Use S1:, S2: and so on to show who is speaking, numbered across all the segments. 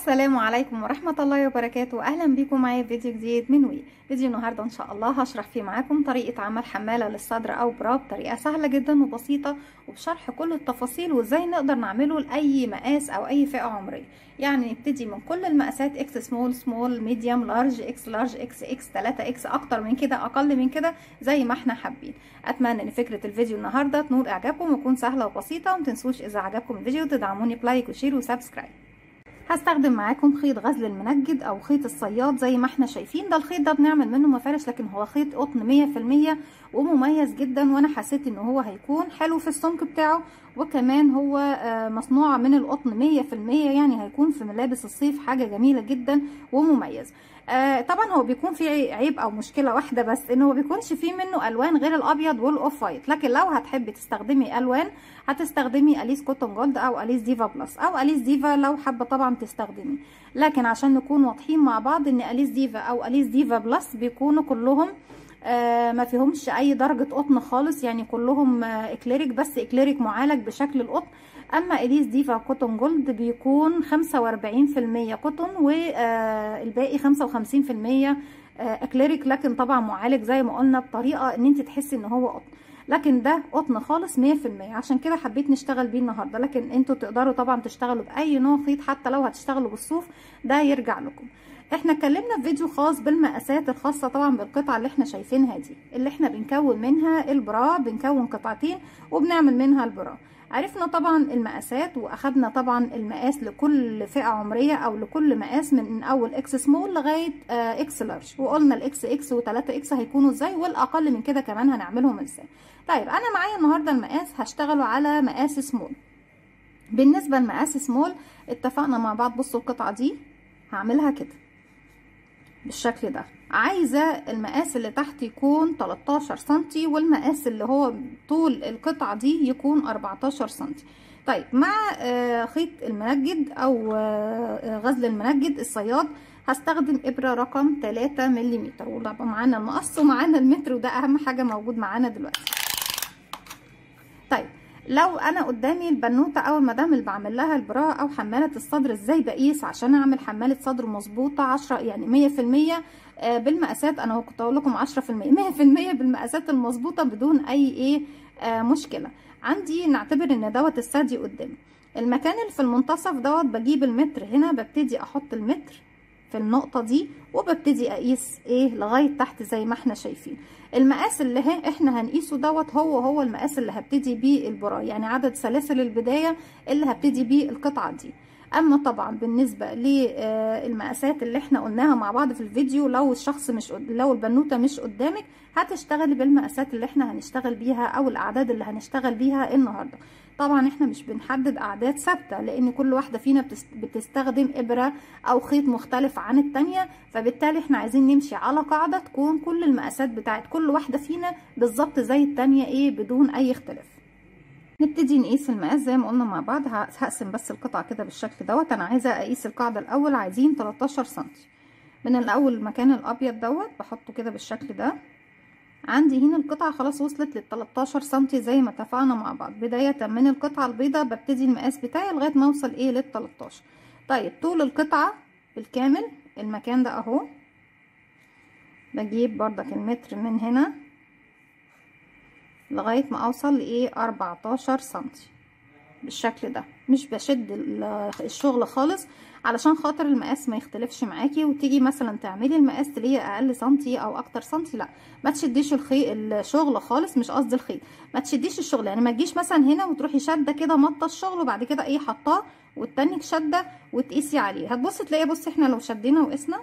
S1: السلام عليكم ورحمة الله وبركاته أهلا بكم معايا في فيديو جديد من وي فيديو النهاردة إن شاء الله هشرح فيه معاكم طريقة عمل حمالة للصدر أو برا بطريقة سهلة جدا وبسيطة وبشرح كل التفاصيل وإزاي نقدر نعمله لأي مقاس أو أي فئة عمرية يعني نبتدي من كل المقاسات اكس سمول سمول ميديوم لارج اكس لارج اكس اكس 3 اكس اكتر من كده اقل من كده زي ما احنا حابين اتمنى ان فكره الفيديو النهارده تنول اعجابكم وتكون سهله وبسيطه ومتنسوش اذا عجبكم الفيديو تدعموني بلايك وشير وسبسكرايب هستخدم معاكم خيط غزل المنجد او خيط الصياد زي ما احنا شايفين ده الخيط ده بنعمل منه مفارش لكن هو خيط قطن مية في المية ومميز جدا وانا حسيت ان هو هيكون حلو في السمك بتاعه وكمان هو مصنوع من القطن مية في المية يعني هيكون في ملابس الصيف حاجة جميلة جدا ومميز آه طبعا هو بيكون فيه عيب او مشكله واحده بس انه ما بيكونش فيه منه الوان غير الابيض والاوف وايت لكن لو هتحبي تستخدمي الوان هتستخدمي اليس كوتون جولد او اليس ديفا بلس او اليس ديفا لو حابه طبعا تستخدمي لكن عشان نكون واضحين مع بعض ان اليس ديفا او اليس ديفا بلس بيكونوا كلهم آه ما فيهمش اي درجه قطن خالص يعني كلهم آه اكليريك بس اكليريك معالج بشكل القطن اما اليس ديفا كوتون جولد بيكون 45% قطن والباقي 55% اكليريك لكن طبعا معالج زي ما قلنا بطريقه ان انت تحسي ان هو قطن لكن ده قطن خالص 100% عشان كده حبيت نشتغل بيه النهارده لكن انتوا تقدروا طبعا تشتغلوا باي نوع خيط حتى لو هتشتغلوا بالصوف ده يرجع لكم احنا اتكلمنا في فيديو خاص بالمقاسات الخاصه طبعا بالقطعه اللي احنا شايفينها دي اللي احنا بنكون منها البرا بنكون قطعتين وبنعمل منها البرا عرفنا طبعا المقاسات واخدنا طبعا المقاس لكل فئه عمريه او لكل مقاس من اول اكس سمول لغايه آه اكس لارج وقلنا الاكس اكس و3 اكس هيكونوا ازاي والاقل من كده كمان هنعملهم ازاي طيب انا معايا النهارده المقاس هشتغله على مقاس سمول بالنسبه لمقاس سمول اتفقنا مع بعض بصوا القطعه دي هعملها كده بالشكل ده عايزة المقاس اللي تحت يكون 13 سنتي والمقاس اللي هو طول القطعة دي يكون 14 سنتي طيب مع خيط المنجد او غزل المنجد الصياد هستخدم ابرة رقم 3 ملم وطبعا معانا المقص ومعانا المتر وده اهم حاجة موجود معانا دلوقتي طيب لو انا قدامي البنوته او المدام اللي بعمل لها البرا او حماله الصدر ازاي بقيس عشان اعمل حماله صدر مظبوطه 10 يعني 100% بالمقاسات انا كنت اقول لكم 10% 100% بالمقاسات المظبوطه بدون اي ايه آه مشكله عندي نعتبر ان دوت الثدي قدامي المكان اللي في المنتصف دوت بجيب المتر هنا ببتدي احط المتر في النقطة دي وببتدي اقيس ايه لغاية تحت زي ما احنا شايفين المقاس اللي احنا هنقيسه دوت هو هو المقاس اللي هبتدي بيه البرا يعني عدد سلاسل البداية اللي هبتدي بيه القطعة دي اما طبعا بالنسبة للمقاسات اللي احنا قلناها مع بعض في الفيديو لو الشخص مش لو البنوتة مش قدامك هتشتغلي بالمقاسات اللي احنا هنشتغل بيها او الاعداد اللي هنشتغل بيها النهارده طبعا احنا مش بنحدد اعداد ثابته لان كل واحده فينا بتستخدم ابره او خيط مختلف عن التانية فبالتالي احنا عايزين نمشي على قاعده تكون كل المقاسات بتاعت كل واحده فينا بالظبط زي التانية ايه بدون اي اختلاف نبتدي نقيس المقاس زي ما قلنا مع بعض هقسم بس القطعه كده بالشكل دوت انا عايزه اقيس القاعده الاول عايزين 13 سم من الاول المكان الابيض دوت بحطه كده بالشكل ده عندي هنا القطعة خلاص وصلت لل 13 سنتي زي ما اتفقنا مع بعض بداية من القطعة البيضاء ببتدي المقاس بتاعي لغاية ما اوصل ايه لل 13 طيب طول القطعة بالكامل المكان ده اهو بجيب بردك المتر من هنا لغاية ما اوصل لايه 14 سنتي بالشكل ده مش بشد الشغل خالص علشان خاطر المقاس ما يختلفش معاكي وتيجي مثلا تعملي المقاس تلاقيه اقل سنتي او اكتر سنتي لا ما تشديش الخيط الشغل خالص مش قصدي الخيط ما تشديش الشغل يعني ما تجيش مثلا هنا وتروحي شاده كده مطه الشغل وبعد كده ايه حطاه والتانيك شده وتقيسي عليه هتبصي تلاقي بصي احنا لو شدينا وقسنا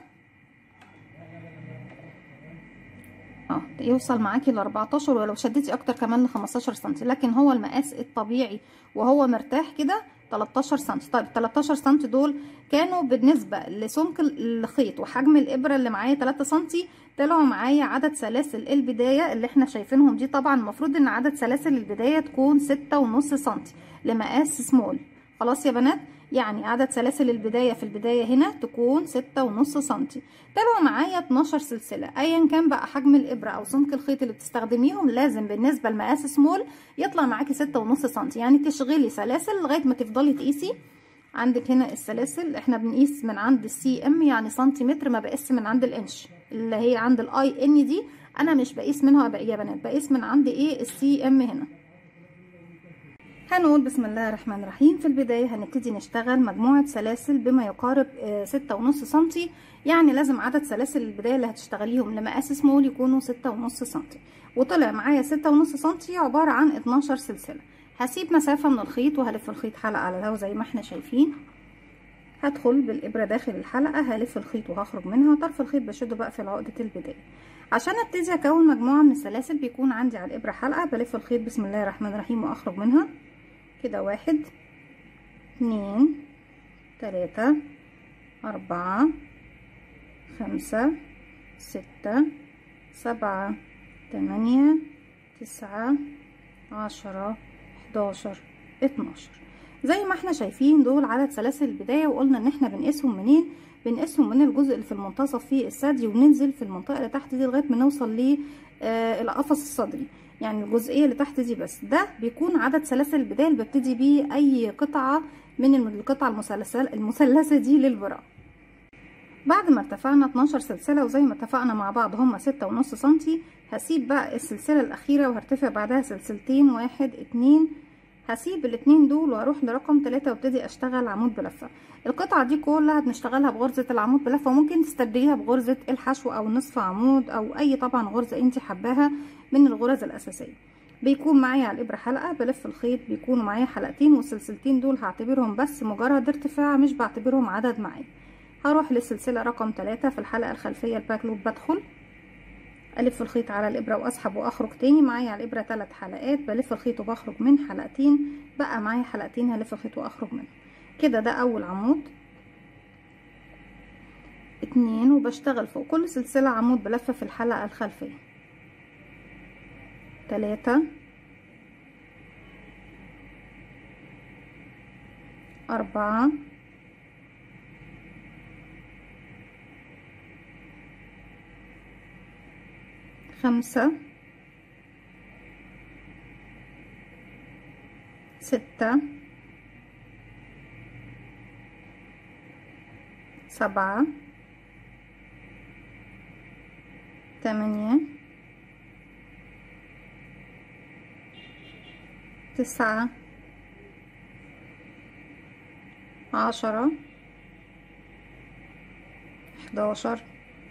S1: اه يوصل معاكي ل 14 ولو شديتي اكتر كمان ل 15 سم لكن هو المقاس الطبيعي وهو مرتاح كده 13 سم طيب 13 سم دول كانوا بالنسبه لسمك الخيط وحجم الابره اللي معايا 3 سم طلعوا معايا عدد سلاسل البدايه اللي احنا شايفينهم دي طبعا المفروض ان عدد سلاسل البدايه تكون 6.5 سم لمقاس سمول خلاص يا بنات يعني عدد سلاسل البداية في البداية هنا تكون ستة ونص سنتي طلعوا معايا 12 سلسلة ايا كان بقى حجم الابرة او سمك الخيط اللي بتستخدميهم لازم بالنسبة لمقاس سمول يطلع معاكي ستة ونص سنتي يعني تشغلي سلاسل لغاية ما تفضلي تقيسي عندك هنا السلاسل احنا بنقيس من عند السي ام يعني سنتيمتر ما بقيس من عند الانش اللي هي عند الاي ان دي انا مش بقيس منها يا بنات بقيس من عند ايه السي ام هنا هنقول بسم الله الرحمن الرحيم في البداية هنبتدي نشتغل مجموعة سلاسل بما يقارب ستة ونص سنتي يعني لازم عدد سلاسل البداية اللي هتشتغليهم لمقاس سمول يكونوا ستة ونص سنتي وطلع معايا ستة ونص سنتي عبارة عن اتناشر سلسلة هسيب مسافة من الخيط وهلف الخيط حلقة على الهوا زي ما احنا شايفين هدخل بالإبرة داخل الحلقة هلف الخيط وهخرج منها طرف الخيط بشده بقفل عقدة البداية عشان ابتدي اكون مجموعة من السلاسل بيكون عندي على الإبرة حلقة بلف الخيط بسم الله الرحمن الرحيم واخرج منها كده واحد اتنين تلاتة أربعة خمسة ستة سبعة تمانية تسعة عشرة حداشر اتناشر زي ما احنا شايفين دول عدد سلاسل البداية وقلنا ان احنا بنقيسهم منين بنقيسهم من الجزء اللي في المنتصف في الثدي وننزل في المنطقة اللي تحت دي لغاية ما نوصل ل آه القفص الصدري يعني الجزئية اللي تحت دي بس ده بيكون عدد سلاسل البداية اللي ببتدي بيه اي قطعة من القطع المثلثة المثلثة دي للبراء بعد ما ارتفعنا 12 سلسلة وزي ما اتفقنا مع بعض هما ستة ونص سنتي هسيب بقى السلسلة الأخيرة وهرتفع بعدها سلسلتين واحد اتنين هسيب الاتنين دول وهروح لرقم تلاتة وابتدي اشتغل عمود بلفة القطعة دي كلها بنشتغلها بغرزة العمود بلفة وممكن تستبدليها بغرزة الحشو او نصف عمود او اي طبعا غرزة انت حباها من الغرز الاساسية بيكون معايا على الابرة حلقة بلف الخيط بيكونوا معايا حلقتين والسلسلتين دول هعتبرهم بس مجرد ارتفاع مش بعتبرهم عدد معايا هروح للسلسلة رقم تلاتة في الحلقة الخلفية الباك لوب بدخل الف الخيط على الابره واسحب واخرج تاني معايا على الابره ثلاث حلقات بلف الخيط وبخرج من حلقتين بقى معايا حلقتين هلف الخيط واخرج منه كده ده اول عمود اتنين وبشتغل فوق كل سلسله عمود بلفه في الحلقه الخلفيه تلاتة أربعة خمسة ستة سبعة تمانية تسعة عشرة حداشر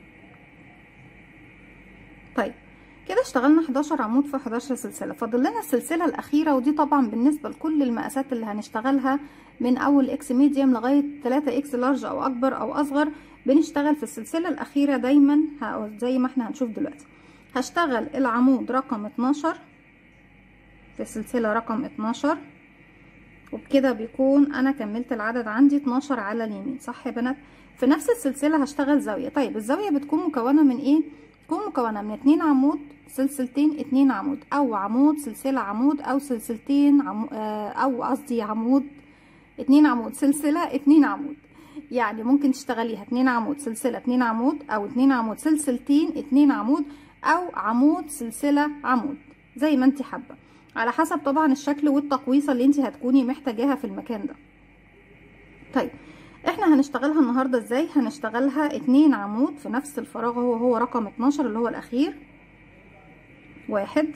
S1: طيب كده اشتغلنا 11 عمود في 11 سلسله فاضل لنا السلسله الاخيره ودي طبعا بالنسبه لكل المقاسات اللي هنشتغلها من اول اكس ميديوم لغايه 3 اكس لارج او اكبر او اصغر بنشتغل في السلسله الاخيره دايما زي ما احنا هنشوف دلوقتي هشتغل العمود رقم 12 في السلسله رقم 12 وبكده بيكون انا كملت العدد عندي 12 على اليمين صح يا بنات في نفس السلسله هشتغل زاويه طيب الزاويه بتكون مكونه من ايه تكون مكونة من اتنين عمود سلسلتين اتنين عمود او عمود سلسلة عمود او سلسلتين عمو او قصدي عمود اتنين عمود سلسلة اتنين عمود يعني ممكن تشتغليها اتنين عمود سلسلة اتنين عمود او اتنين عمود سلسلتين اتنين عمود او عمود سلسلة عمود زي ما انت حابة على حسب طبعا الشكل والتقويصة اللي انت هتكوني محتاجاها في المكان ده طيب احنا هنشتغلها النهاردة ازاي هنشتغلها اتنين عمود في نفس الفراغ هو هو رقم اتناشر اللي هو الاخير واحد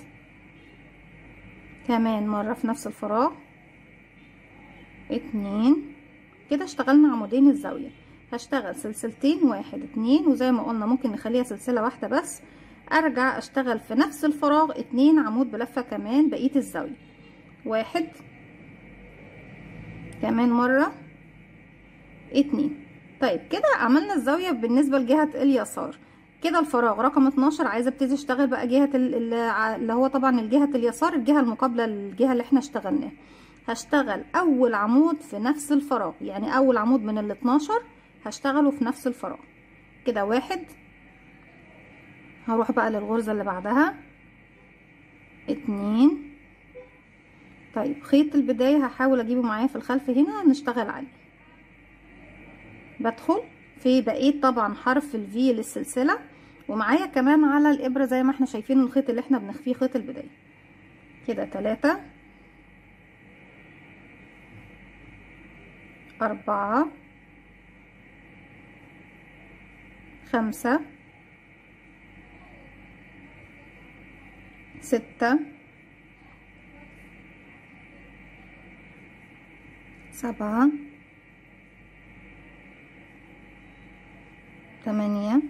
S1: كمان مرة في نفس الفراغ اتنين كده اشتغلنا عمودين الزاوية هشتغل سلسلتين واحد اتنين وزي ما قلنا ممكن نخليها سلسلة واحدة بس ارجع اشتغل في نفس الفراغ اتنين عمود بلفة كمان بقية الزاوية واحد كمان مرة اتنين طيب كده عملنا الزاوية بالنسبة لجهة اليسار كده الفراغ رقم 12 عايزة ابتدي اشتغل بقى جهة اللي هو طبعا الجهة اليسار الجهة المقابلة للجهة اللي احنا اشتغلناها هشتغل اول عمود في نفس الفراغ يعني اول عمود من ال 12 هشتغله في نفس الفراغ كده واحد هروح بقى للغرزة اللي بعدها اتنين طيب خيط البداية هحاول اجيبه معايا في الخلف هنا نشتغل عليه بدخل في بقية طبعا حرف الفي للسلسلة ومعايا كمان على الابرة زي ما احنا شايفين الخيط اللي احنا بنخفيه خيط البداية كده تلاتة أربعة خمسة ستة سبعة تمانية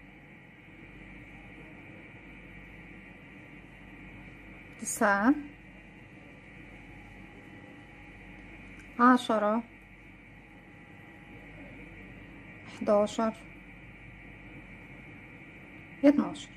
S1: تسعة عشرة حداشر اتناشر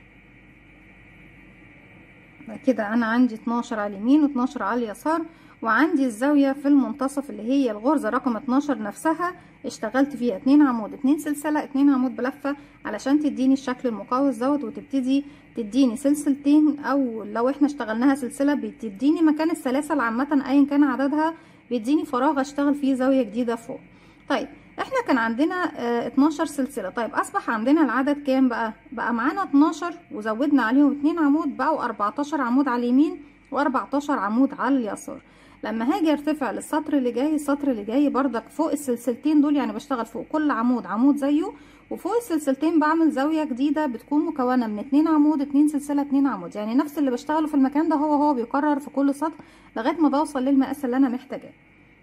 S1: كده انا عندي اتناشر على اليمين واتناشر على اليسار وعندي الزاوية في المنتصف اللي هي الغرزة رقم 12 نفسها اشتغلت فيها اتنين عمود اتنين سلسلة اتنين عمود بلفة علشان تديني الشكل المقوس دوت وتبتدي تديني سلسلتين او لو احنا اشتغلناها سلسلة بتديني مكان السلاسل عامة ايا كان عددها بيديني فراغ اشتغل فيه زاوية جديدة فوق طيب احنا كان عندنا اه 12 سلسلة طيب اصبح عندنا العدد كام بقى بقى معانا 12 وزودنا عليهم اتنين عمود بقوا 14 عمود على اليمين و14 عمود على اليسار لما هاجي ارتفع للسطر اللي جاي السطر اللي جاي بردك فوق السلسلتين دول يعني بشتغل فوق كل عمود عمود زيه وفوق السلسلتين بعمل زاوية جديدة بتكون مكونة من اتنين عمود اتنين سلسلة اتنين عمود يعني نفس اللي بشتغله في المكان ده هو هو بيكرر في كل سطر لغاية ما بوصل للمقاس اللي انا محتاجاه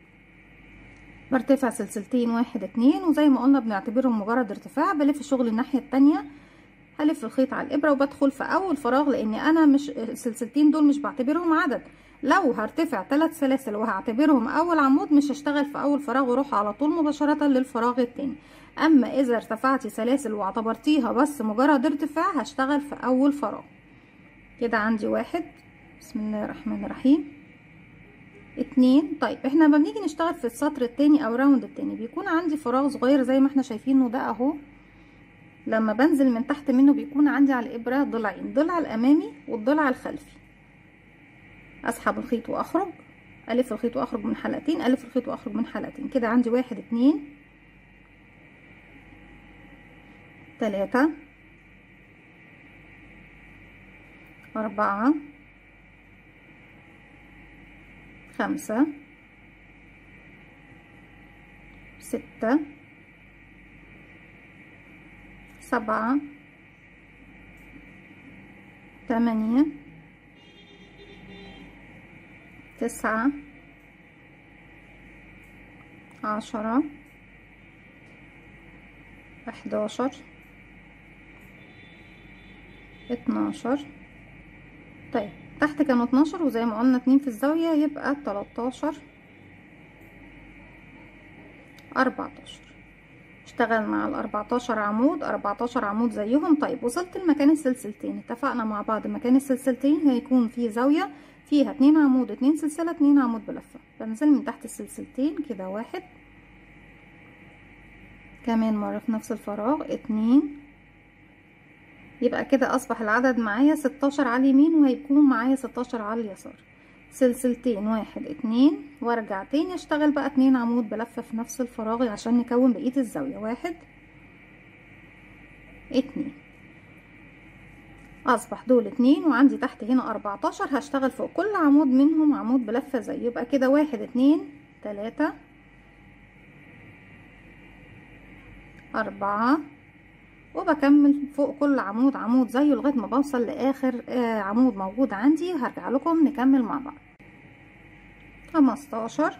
S1: برتفع سلسلتين واحد اتنين وزي ما قلنا بنعتبرهم مجرد ارتفاع بلف شغل الناحية التانية هلف الخيط على الابرة وبدخل في اول فراغ لان انا مش السلسلتين دول مش بعتبرهم عدد لو هرتفع ثلاث سلاسل وهعتبرهم اول عمود مش هشتغل في اول فراغ واروح على طول مباشرة للفراغ التاني اما اذا ارتفعتي سلاسل واعتبرتيها بس مجرد ارتفاع هشتغل في اول فراغ كده عندي واحد بسم الله الرحمن الرحيم اتنين طيب احنا لما بنيجي نشتغل في السطر التاني او راوند التاني بيكون عندي فراغ صغير زي ما احنا شايفينه ده اهو لما بنزل من تحت منه بيكون عندي على الابرة ضلعين ضلع الامامي والضلع الخلفي اسحب الخيط واخرج الف الخيط واخرج من حلقتين الف الخيط واخرج من حلقتين كده عندي واحد اتنين تلاتة أربعة خمسة ستة سبعة تمانية تسعة عشرة احداشر اتناشر طيب تحت كانوا اتناشر وزي ما قلنا اتنين في الزاوية يبقى تلاتاشر اربعتاشر اشتغلنا على الاربعتاشر عمود اربعتاشر عمود زيهم طيب وصلت لمكان السلسلتين اتفقنا مع بعض مكان السلسلتين هيكون فيه زاوية فيها اتنين عمود اتنين سلسلة اتنين عمود بلفة بنزل من تحت السلسلتين كده واحد كمان مرة في نفس الفراغ اتنين يبقى كده اصبح العدد معايا ستاشر على اليمين وهيكون معايا ستاشر على اليسار سلسلتين واحد اتنين وارجع تاني اشتغل بقى اتنين عمود بلفة في نفس الفراغ عشان نكون بقية الزاوية واحد اتنين اصبح دول اتنين وعندي تحت هنا اربعتاشر هشتغل فوق كل عمود منهم عمود بلفة زي يبقى كده واحد اتنين تلاتة اربعة وبكمل فوق كل عمود عمود زيه لغايه ما بوصل لاخر آه عمود موجود عندي هرجع لكم نكمل مع بعض خمستاشر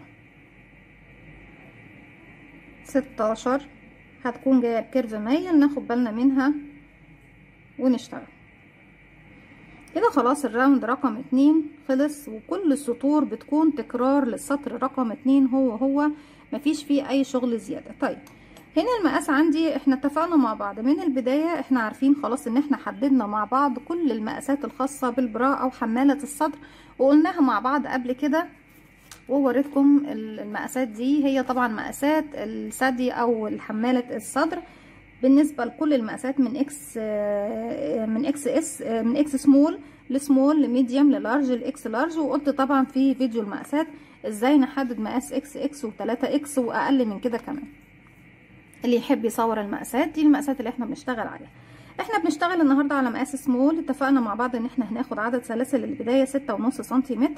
S1: ستاشر هتكون جايه بكيرف مايل ناخد بالنا منها ونشتغل كده خلاص الراوند رقم اتنين خلص وكل السطور بتكون تكرار للسطر رقم اتنين هو هو مفيش فيه اي شغل زياده طيب هنا المقاس عندي احنا اتفقنا مع بعض من البداية احنا عارفين خلاص ان احنا حددنا مع بعض كل المقاسات الخاصة بالبرا او حمالة الصدر وقلناها مع بعض قبل كده ووريتكم المقاسات دي هي طبعا مقاسات الثدي او حمالة الصدر بالنسبة لكل المقاسات من اكس من اكس اس من اكس سمول لسمول لميديوم للارج لاكس لارج وقلت طبعا في فيديو المقاسات ازاي نحدد مقاس اكس اكس وتلاتة اكس واقل من كده كمان اللي يحب يصور المقاسات دي المقاسات اللي احنا بنشتغل عليها احنا بنشتغل النهارده على مقاس سمول اتفقنا مع بعض ان احنا هناخد عدد سلاسل البدايه ستة ونص سنتيمتر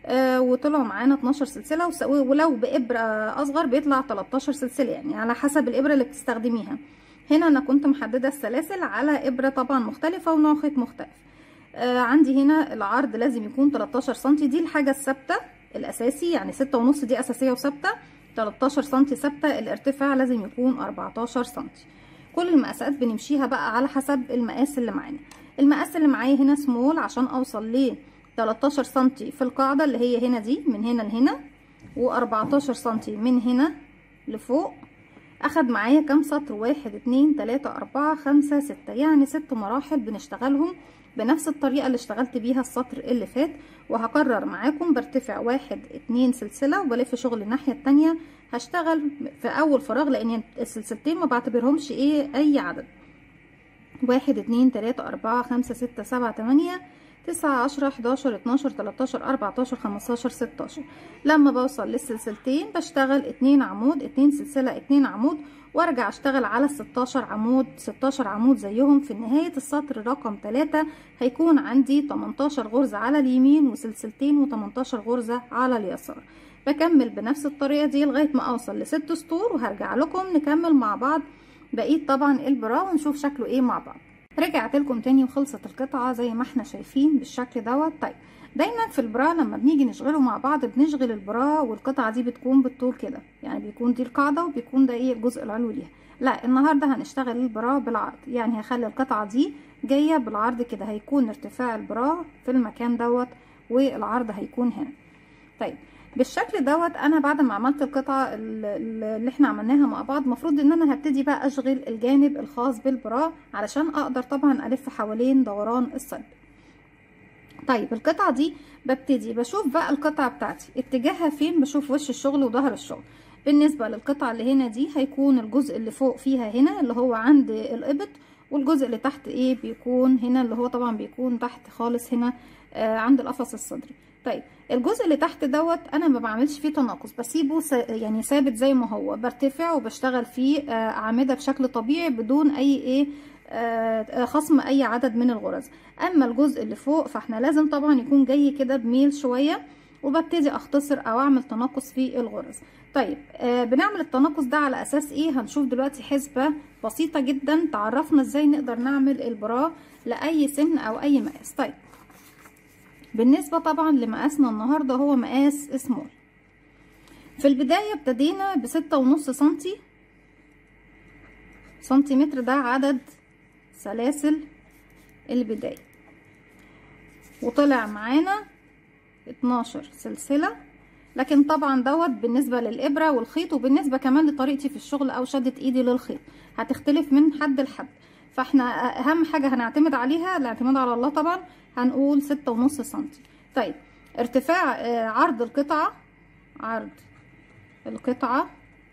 S1: آه وطلعوا معانا 12 سلسله وس- ولو بابره اصغر بيطلع 13 سلسله يعني على حسب الابره اللي بتستخدميها هنا انا كنت محدده السلاسل على ابره طبعا مختلفه ونوع خيط مختلف آه عندي هنا العرض لازم يكون 13 سم دي الحاجه الثابته الاساسي يعني ستة ونص دي اساسيه وثابته 13 سم ثابته الارتفاع لازم يكون 14 سم كل المقاسات بنمشيها بقى على حسب المقاس اللي معانا المقاس اللي معايا هنا سمول عشان اوصل ل 13 سم في القاعده اللي هي هنا دي من هنا لهنا و14 سم من هنا لفوق اخد معايا كام سطر واحد اتنين تلاتة اربعة خمسة ستة يعني ست مراحل بنشتغلهم بنفس الطريقة اللي اشتغلت بيها السطر اللي فات وهكرر معاكم برتفع واحد اتنين سلسلة وبلف شغل الناحية التانية هشتغل في اول فراغ لان السلسلتين ما بعتبرهمش ايه اي عدد واحد اتنين تلاتة اربعة خمسة ستة سبعة تمانية تسعة عشرة حداشر اتناشر تلاتاشر اربعتاشر خمستاشر ستاشر لما بوصل للسلسلتين بشتغل اتنين عمود اتنين سلسلة اتنين عمود وارجع اشتغل على الستاشر عمود ستاشر عمود زيهم في نهاية السطر رقم تلاتة هيكون عندي تمنتاشر غرزة على اليمين وسلسلتين وتمنتاشر غرزة على اليسار بكمل بنفس الطريقة دي لغاية ما اوصل لست سطور وهرجع لكم نكمل مع بعض بقيت طبعا البرا ونشوف شكله ايه مع بعض رجعت لكم تاني وخلصت القطعة زي ما احنا شايفين بالشكل دوت طيب دايما في البرا لما بنيجي نشغله مع بعض بنشغل البرا والقطعة دي بتكون بالطول كده يعني بيكون دي القاعدة وبيكون ده ايه الجزء العلوي ليها لا النهاردة هنشتغل البرا بالعرض يعني هخلي القطعة دي جاية بالعرض كده هيكون ارتفاع البرا في المكان دوت والعرض هيكون هنا طيب بالشكل دوت انا بعد ما عملت القطعه اللي احنا عملناها مع بعض المفروض ان انا هبتدي بقى اشغل الجانب الخاص بالبرا علشان اقدر طبعا الف حوالين دوران الصلب طيب القطعه دي ببتدي بشوف بقى القطعه بتاعتي اتجاهها فين بشوف وش الشغل وظهر الشغل بالنسبه للقطعه اللي هنا دي هيكون الجزء اللي فوق فيها هنا اللي هو عند الابط والجزء اللي تحت ايه بيكون هنا اللي هو طبعا بيكون تحت خالص هنا آه عند القفص الصدري طيب الجزء اللي تحت دوت انا ما بعملش فيه تناقص بسيبه يعني ثابت زي ما هو برتفع وبشتغل فيه آه اعمده بشكل طبيعي بدون اي ايه آه خصم اي عدد من الغرز اما الجزء اللي فوق فاحنا لازم طبعا يكون جاي كده بميل شويه وببتدي اختصر او اعمل تناقص في الغرز طيب آه بنعمل التناقص ده على اساس ايه هنشوف دلوقتي حسبه بسيطه جدا تعرفنا ازاي نقدر نعمل البرا لاي سن او اي مقاس طيب بالنسبة طبعا لمقاسنا النهاردة هو مقاس سمول في البداية ابتدينا بستة ونص سنتي سنتيمتر ده عدد سلاسل البداية وطلع معانا اتناشر سلسلة لكن طبعا دوت بالنسبة للإبرة والخيط وبالنسبة كمان لطريقتي في الشغل أو شدة إيدي للخيط هتختلف من حد لحد فاحنا أهم حاجة هنعتمد عليها الاعتماد على الله طبعا هنقول ستة ونص سنتي طيب ارتفاع عرض القطعة عرض القطعة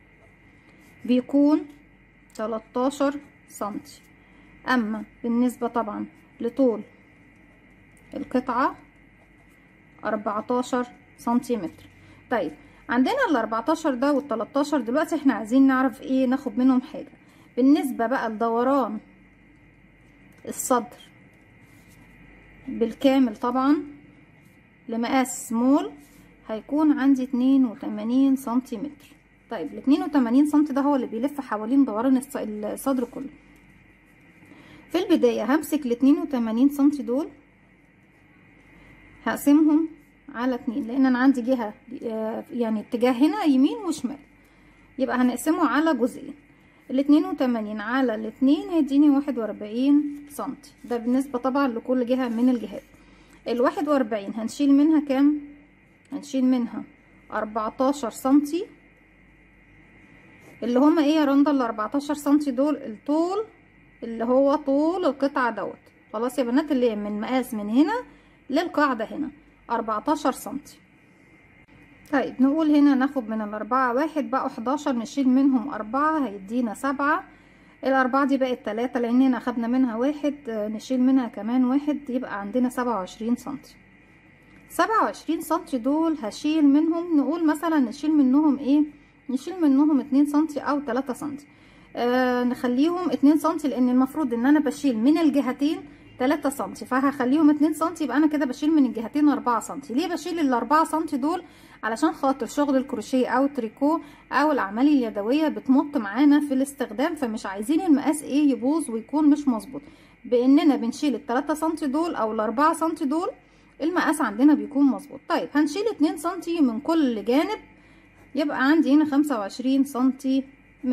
S1: بيكون 13 سنتي اما بالنسبة طبعا لطول القطعة 14 سنتيمتر طيب عندنا ال 14 ده وال 13 دلوقتي احنا عايزين نعرف ايه ناخد منهم حاجة بالنسبة بقى لدوران الصدر بالكامل طبعا لمقاس سمول هيكون عندي اتنين وتمانين سنتيمتر طيب الاتنين وتمانين سنتي ده هو اللي بيلف حوالين دوران الصدر كله في البداية همسك الاتنين وتمانين سنتي دول هقسمهم على اتنين لان انا عندي جهة يعني اتجاه هنا يمين وشمال يبقى هنقسمه على جزئين الاتنين وتمانين على الاتنين هيديني واحد واربعين سنتي ده بالنسبة طبعا لكل جهة من الجهات الواحد واربعين هنشيل منها كام هنشيل منها اربعتاشر سنتي اللي هما ايه يا رندا الاربعتاشر سنتي دول الطول اللي هو طول القطعة دوت خلاص يا بنات اللي من مقاس من هنا للقاعدة هنا اربعتاشر سنتي طيب نقول هنا ناخد من الأربعة واحد بقوا حداشر نشيل منهم أربعة هيدينا سبعة الأربعة دي بقت تلاتة لأننا أخدنا منها واحد نشيل منها كمان واحد يبقى عندنا سبعة وعشرين سنتي سبعة وعشرين سنتي دول هشيل منهم نقول مثلا نشيل منهم ايه نشيل منهم اتنين سنتي أو تلاتة سنتي آه نخليهم اتنين سنتي لأن المفروض إن أنا بشيل من الجهتين 3 سم فهخليهم 2 سم يبقى انا كده بشيل من الجهتين 4 سم ليه بشيل ال 4 سم دول علشان خاطر شغل الكروشيه او التريكو او الاعمال اليدويه بتمط معانا في الاستخدام فمش عايزين المقاس ايه يبوظ ويكون مش مظبوط باننا بنشيل ال 3 سم دول او ال 4 سم دول المقاس عندنا بيكون مظبوط طيب هنشيل 2 سم من كل جانب يبقى عندي هنا 25 سنتيمتر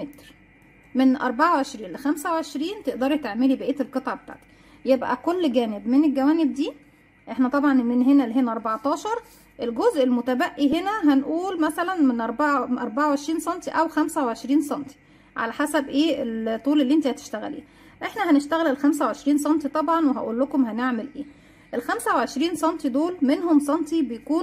S1: من 24 ل 25 تقدري تعملي بقيه القطعه بتاعتك يبقى كل جانب من الجوانب دي احنا طبعا من هنا لهنا 14 الجزء المتبقي هنا هنقول مثلا من 4 24 سم او 25 سم على حسب ايه الطول اللي انت هتشتغليه احنا هنشتغل ال 25 سم طبعا وهقول لكم هنعمل ايه ال 25 سم دول منهم سنتي بيكون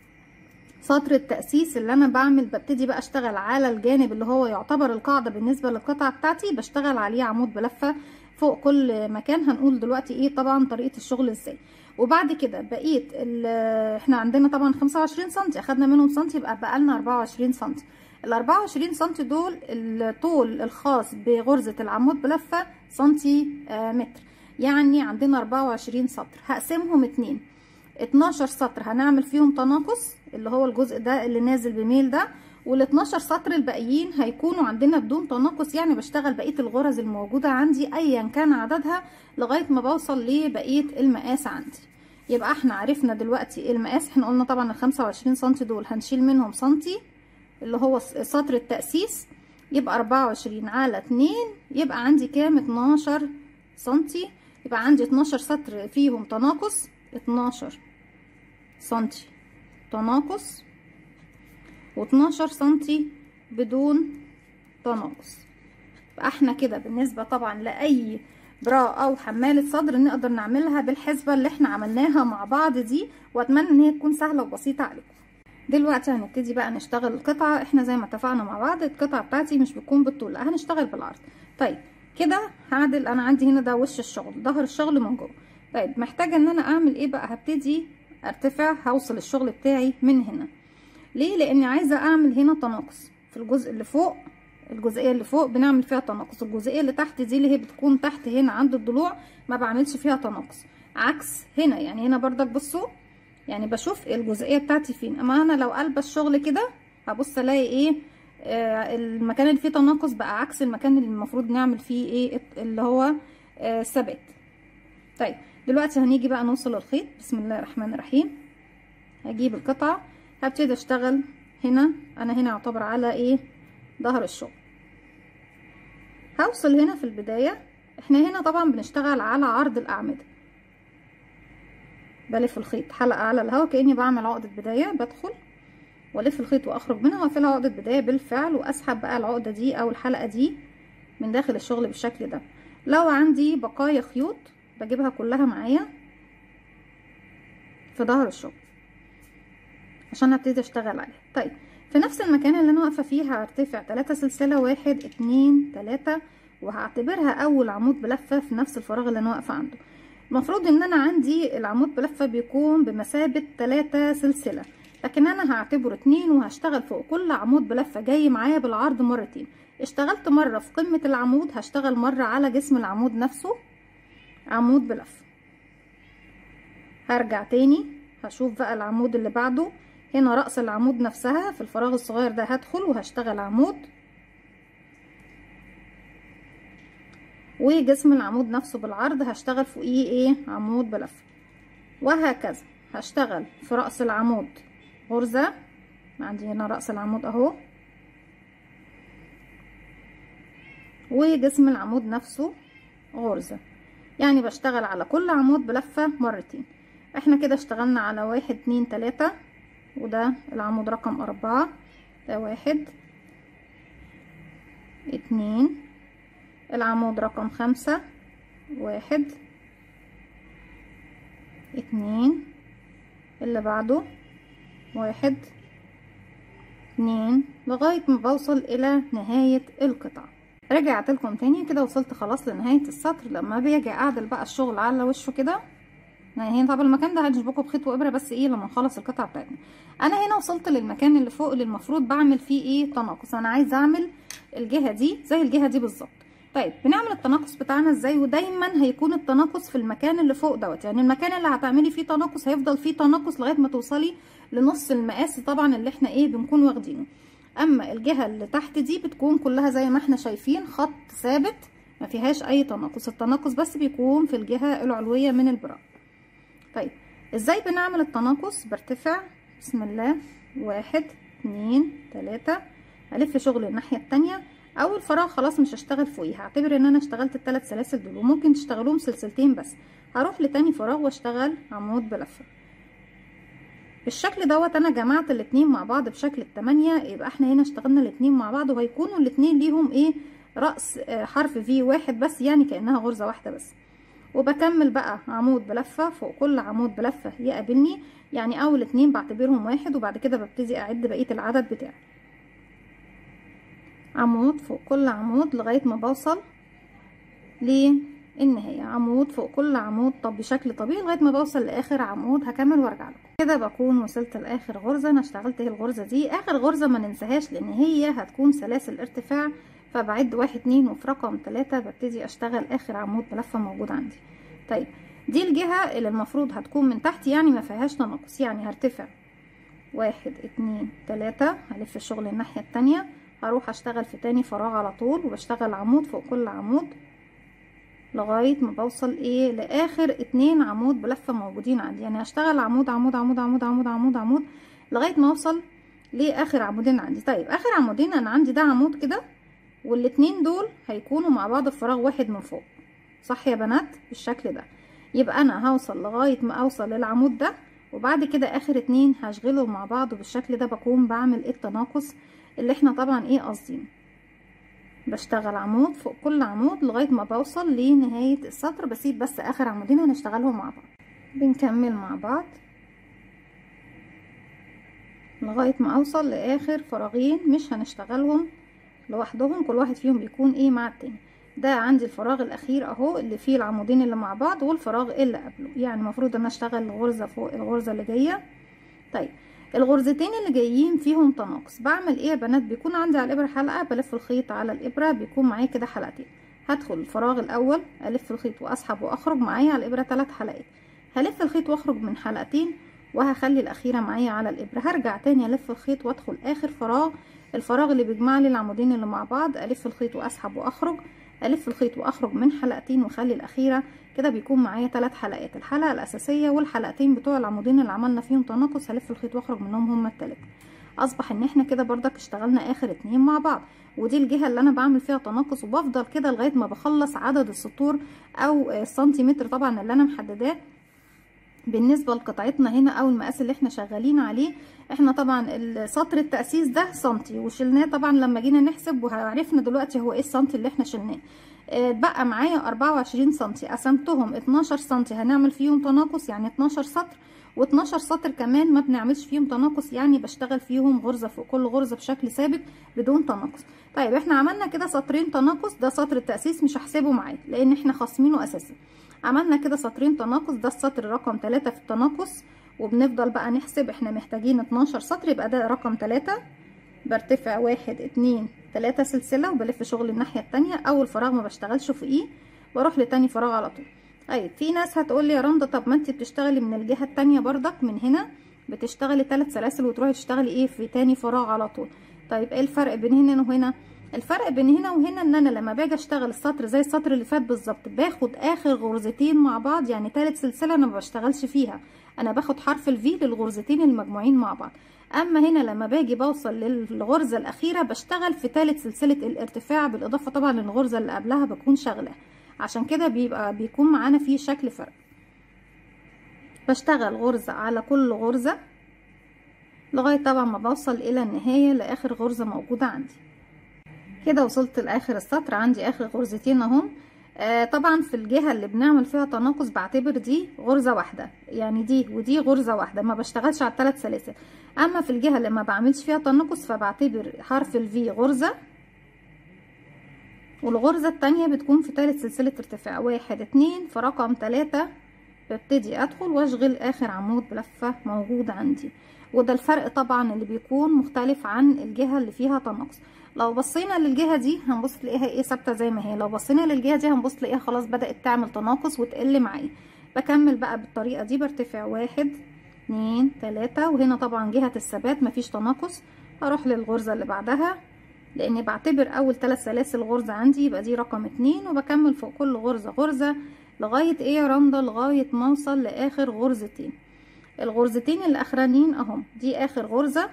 S1: سطر التأسيس اللي انا بعمل ببتدي بقى اشتغل على الجانب اللي هو يعتبر القاعدة بالنسبة للقطعة بتاعتي بشتغل عليه عمود بلفة فوق كل مكان هنقول دلوقتي ايه طبعا طريقة الشغل ازاي وبعد كده بقيت احنا عندنا طبعا 25 سم اخدنا منهم سم يبقى بقى لنا 24 سم ال 24 سم دول الطول الخاص بغرزة العمود بلفة سنتي متر يعني عندنا 24 سطر هقسمهم اتنين 12 سطر هنعمل فيهم تناقص اللي هو الجزء ده اللي نازل بميل ده وال 12 سطر الباقيين هيكونوا عندنا بدون تناقص يعني بشتغل بقيه الغرز الموجوده عندي ايا كان عددها لغايه ما بوصل لبقيه المقاس عندي يبقى احنا عرفنا دلوقتي المقاس احنا قلنا طبعا ال 25 سم دول هنشيل منهم سنتي اللي هو سطر التاسيس يبقى 24 على 2 يبقى عندي كام 12 سنتي يبقى عندي 12 سطر فيهم تناقص 12 سنتي تناقص و12 سنتي بدون تناقص فاحنا كده بالنسبة طبعا لأي برا او حمالة صدر نقدر نعملها بالحسبة اللي احنا عملناها مع بعض دي واتمنى ان هي تكون سهلة وبسيطة عليكم دلوقتي هنبتدي بقى نشتغل القطعة احنا زي ما اتفقنا مع بعض القطعة بتاعتي مش بتكون بالطول لا هنشتغل بالعرض طيب كده هعدل انا عندي هنا ده وش الشغل ظهر الشغل من جوه طيب محتاجة ان انا اعمل ايه بقى هبتدي ارتفع هوصل الشغل بتاعي من هنا ليه لاني عايزه اعمل هنا تناقص في الجزء اللي فوق الجزئيه اللي فوق بنعمل فيها تناقص الجزئيه اللي تحت دي اللي هي بتكون تحت هنا عند الضلوع ما بعملش فيها تناقص عكس هنا يعني هنا بردك بصوا يعني بشوف الجزئيه بتاعتي فين اما انا لو قلبه الشغل كده هبص الاقي ايه آه المكان اللي فيه تناقص بقى عكس المكان اللي المفروض نعمل فيه ايه اللي هو آه ثبات طيب دلوقتي هنيجي بقى نوصل الخيط بسم الله الرحمن الرحيم هجيب القطعه هبتدي اشتغل هنا انا هنا اعتبر على ايه ظهر الشغل هوصل هنا في البداية احنا هنا طبعا بنشتغل على عرض الاعمدة بلف الخيط حلقة على الهواء كأني بعمل عقدة بداية بدخل والف الخيط واخرج منها واقفلها عقدة بداية بالفعل واسحب بقى العقدة دي او الحلقة دي من داخل الشغل بالشكل ده لو عندي بقايا خيوط بجيبها كلها معايا في ظهر الشغل عشان ابتدي اشتغل عليها طيب في نفس المكان اللي انا واقفه فيه هرتفع 3 سلسله واحد اتنين تلاتة وهعتبرها اول عمود بلفه في نفس الفراغ اللي انا واقفه عنده المفروض ان انا عندي العمود بلفه بيكون بمثابه 3 سلسله لكن انا هعتبره اتنين وهشتغل فوق كل عمود بلفه جاي معايا بالعرض مرتين اشتغلت مره في قمه العمود هشتغل مره على جسم العمود نفسه عمود بلفه هرجع تاني هشوف بقى العمود اللي بعده هنا رأس العمود نفسها في الفراغ الصغير ده هدخل وهشتغل عمود وجسم العمود نفسه بالعرض هشتغل فوقيه ايه عمود بلف وهكذا هشتغل في رأس العمود غرزة عندي هنا رأس العمود اهو وجسم العمود نفسه غرزة يعني بشتغل على كل عمود بلفة مرتين احنا كده اشتغلنا على واحد اتنين تلاتة وده العمود رقم أربعة ده واحد اتنين العمود رقم خمسة واحد اتنين اللي بعده واحد اتنين لغاية ما بوصل إلى نهاية القطعة رجعت لكم تاني كده وصلت خلاص لنهاية السطر لما باجي أعدل بقى الشغل على وشه كده يعني هنا طب المكان ده هنشبكه بخيط وابره بس ايه لما نخلص القطعه بتاعتنا انا هنا وصلت للمكان اللي فوق اللي المفروض بعمل فيه ايه تناقص انا عايزه اعمل الجهه دي زي الجهه دي بالظبط طيب بنعمل التناقص بتاعنا ازاي ودايما هيكون التناقص في المكان اللي فوق دوت يعني المكان اللي هتعملي فيه تناقص هيفضل فيه تناقص لغايه ما توصلي لنص المقاس طبعا اللي احنا ايه بنكون واخدينه اما الجهه اللي تحت دي بتكون كلها زي ما احنا شايفين خط ثابت ما فيهاش اي تناقص التناقص بس بيكون في الجهه العلويه من البراء طيب ازاي بنعمل التناقص برتفع بسم الله واحد اتنين تلاتة الف شغل الناحيه التانية اول فراغ خلاص مش هشتغل فوقيه هعتبر ان انا اشتغلت الثلاث سلاسل دول وممكن تشتغلوهم سلسلتين بس هروح لتاني فراغ واشتغل عمود بلفه بالشكل دوت انا جمعت الاتنين مع بعض بشكل التمانية يبقى احنا هنا اشتغلنا الاتنين مع بعض وهيكونوا الاتنين ليهم ايه رأس حرف في واحد بس يعني كأنها غرزة واحدة بس وبكمل بقى عمود بلفة فوق كل عمود بلفة يقابلني يعني اول اتنين بعتبرهم واحد وبعد كده ببتدي اعد بقية العدد بتاعي عمود فوق كل عمود لغاية ما بوصل للنهاية عمود فوق كل عمود طب بشكل طبيعي لغاية ما بوصل لآخر عمود هكمل وارجع لكم كده بكون وصلت لآخر غرزة انا اشتغلت الغرزة دي آخر غرزة ما ننساهاش لأن هي هتكون سلاسل ارتفاع فبعد واحد اتنين وفي رقم تلاتة ببتدي اشتغل آخر عمود بلفة موجود عندي طيب دي الجهة اللي المفروض هتكون من تحت يعني ما فيهاش تناقص يعني هرتفع واحد اتنين تلاتة هلف الشغل الناحية التانية هروح اشتغل في تاني فراغ على طول وبشتغل عمود فوق كل عمود لغاية ما بوصل ايه لاخر اتنين عمود بلفة موجودين عندي يعني هشتغل عمود عمود عمود عمود عمود عمود عمود لغاية ما اوصل لاخر عمودين عندي طيب اخر عمودين انا عندي ده عمود كده والاتنين دول هيكونوا مع بعض في فراغ واحد من فوق صح يا بنات بالشكل ده يبقى انا هوصل لغاية ما اوصل للعمود ده وبعد كده اخر اتنين هشغلهم مع بعض وبالشكل ده بكون بعمل التناقص اللي احنا طبعا ايه قاصدين بشتغل عمود فوق كل عمود لغاية ما بوصل لنهاية السطر بسيب بس اخر عمودين هنشتغلهم مع بعض بنكمل مع بعض لغاية ما اوصل لاخر فراغين مش هنشتغلهم لوحدهم كل واحد فيهم بيكون ايه مع التاني ده عندي الفراغ الاخير اهو اللي فيه العمودين اللي مع بعض والفراغ اللي قبله يعني المفروض ان اشتغل الغرزة فوق الغرزة اللي جاية طيب الغرزتين اللي جايين فيهم تناقص بعمل ايه يا بنات بيكون عندي على الابره حلقه بلف الخيط على الابره بيكون معايا كده حلقتين هدخل الفراغ الاول الف الخيط واسحب واخرج معايا على الابره ثلاث حلقات هلف الخيط واخرج من حلقتين وهخلي الاخيره معايا على الابره هرجع تاني الف الخيط وادخل اخر فراغ الفراغ اللي بيجمع لي العمودين اللي مع بعض الف الخيط واسحب واخرج الف الخيط واخرج من حلقتين واخلي الاخيره كده بيكون معايا ثلاث حلقات الحلقه الاساسيه والحلقتين بتوع العمودين اللي عملنا فيهم تناقص هلف الخيط واخرج منهم هما الثلاثه اصبح ان احنا كده بردك اشتغلنا اخر اتنين مع بعض ودي الجهه اللي انا بعمل فيها تناقص وبفضل كده لغايه ما بخلص عدد السطور او السنتيمتر طبعا اللي انا محدداه بالنسبة لقطعتنا هنا او المقاس اللي احنا شغالين عليه احنا طبعا سطر التأسيس ده سنتي وشلناه طبعا لما جينا نحسب وعرفنا دلوقتي هو ايه السنتي اللي احنا شلناه بقى معايا 24 سنتي قسمتهم 12 سنتي هنعمل فيهم تناقص يعني 12 سطر و12 سطر كمان ما بنعملش فيهم تناقص يعني بشتغل فيهم غرزة فوق كل غرزة بشكل ثابت بدون تناقص طيب احنا عملنا كده سطرين تناقص ده سطر التأسيس مش هحسبه معايا لان احنا خاصمينه اساسي عملنا كده سطرين تناقص ده السطر رقم 3 في التناقص وبنفضل بقى نحسب احنا محتاجين 12 سطر يبقى ده رقم 3 برتفع واحد اتنين تلاتة سلسلة وبلف شغل الناحية التانية اول فراغ ما بشتغلش فوقيه بروح لتاني فراغ على طول طيب في ناس هتقول لي يا رندا طب ما انت بتشتغلي من الجهة التانية بردك من هنا بتشتغلي ثلاث سلاسل وتروحي تشتغلي ايه في تاني فراغ على طول طيب ايه الفرق بين هنا وهنا الفرق بين هنا وهنا ان انا لما باجي اشتغل السطر زي السطر اللي فات بالظبط باخد اخر غرزتين مع بعض يعني ثالث سلسله انا ما بشتغلش فيها انا باخد حرف الفي للغرزتين المجموعين مع بعض اما هنا لما باجي بوصل للغرزه الاخيره بشتغل في ثالث سلسله الارتفاع بالاضافه طبعا للغرزه اللي قبلها بكون شغله عشان كده بيبقى بيكون معانا فيه شكل فرق بشتغل غرزه على كل غرزه لغايه طبعا ما بوصل الى النهايه لاخر غرزه موجوده عندي كده وصلت لاخر السطر عندي اخر غرزتين اهم آه طبعا في الجهة اللي بنعمل فيها تناقص بعتبر دي غرزة واحدة يعني دي ودي غرزة واحدة ما بشتغلش على الثلاث سلاسل اما في الجهة اللي ما بعملش فيها تناقص فبعتبر حرف الفي غرزة والغرزة التانية بتكون في ثالث سلسلة ارتفاع واحد اتنين في رقم تلاتة ببتدي ادخل واشغل اخر عمود بلفة موجود عندي وده الفرق طبعا اللي بيكون مختلف عن الجهة اللي فيها تناقص لو بصينا للجهه دي هنبص تلاقيها ايه ثابته زي ما هي لو بصينا للجهه دي هنبص تلاقيها خلاص بدات تعمل تناقص وتقل معايا بكمل بقى بالطريقه دي برتفع واحد اتنين تلاتة وهنا طبعا جهه الثبات مفيش تناقص هروح للغرزه اللي بعدها لاني بعتبر اول ثلاث سلاسل غرزه عندي يبقى دي رقم اتنين وبكمل فوق كل غرزه غرزه لغايه ايه يا رندا لغايه ما اوصل لاخر غرزتين الغرزتين الاخرانيين اهم دي اخر غرزه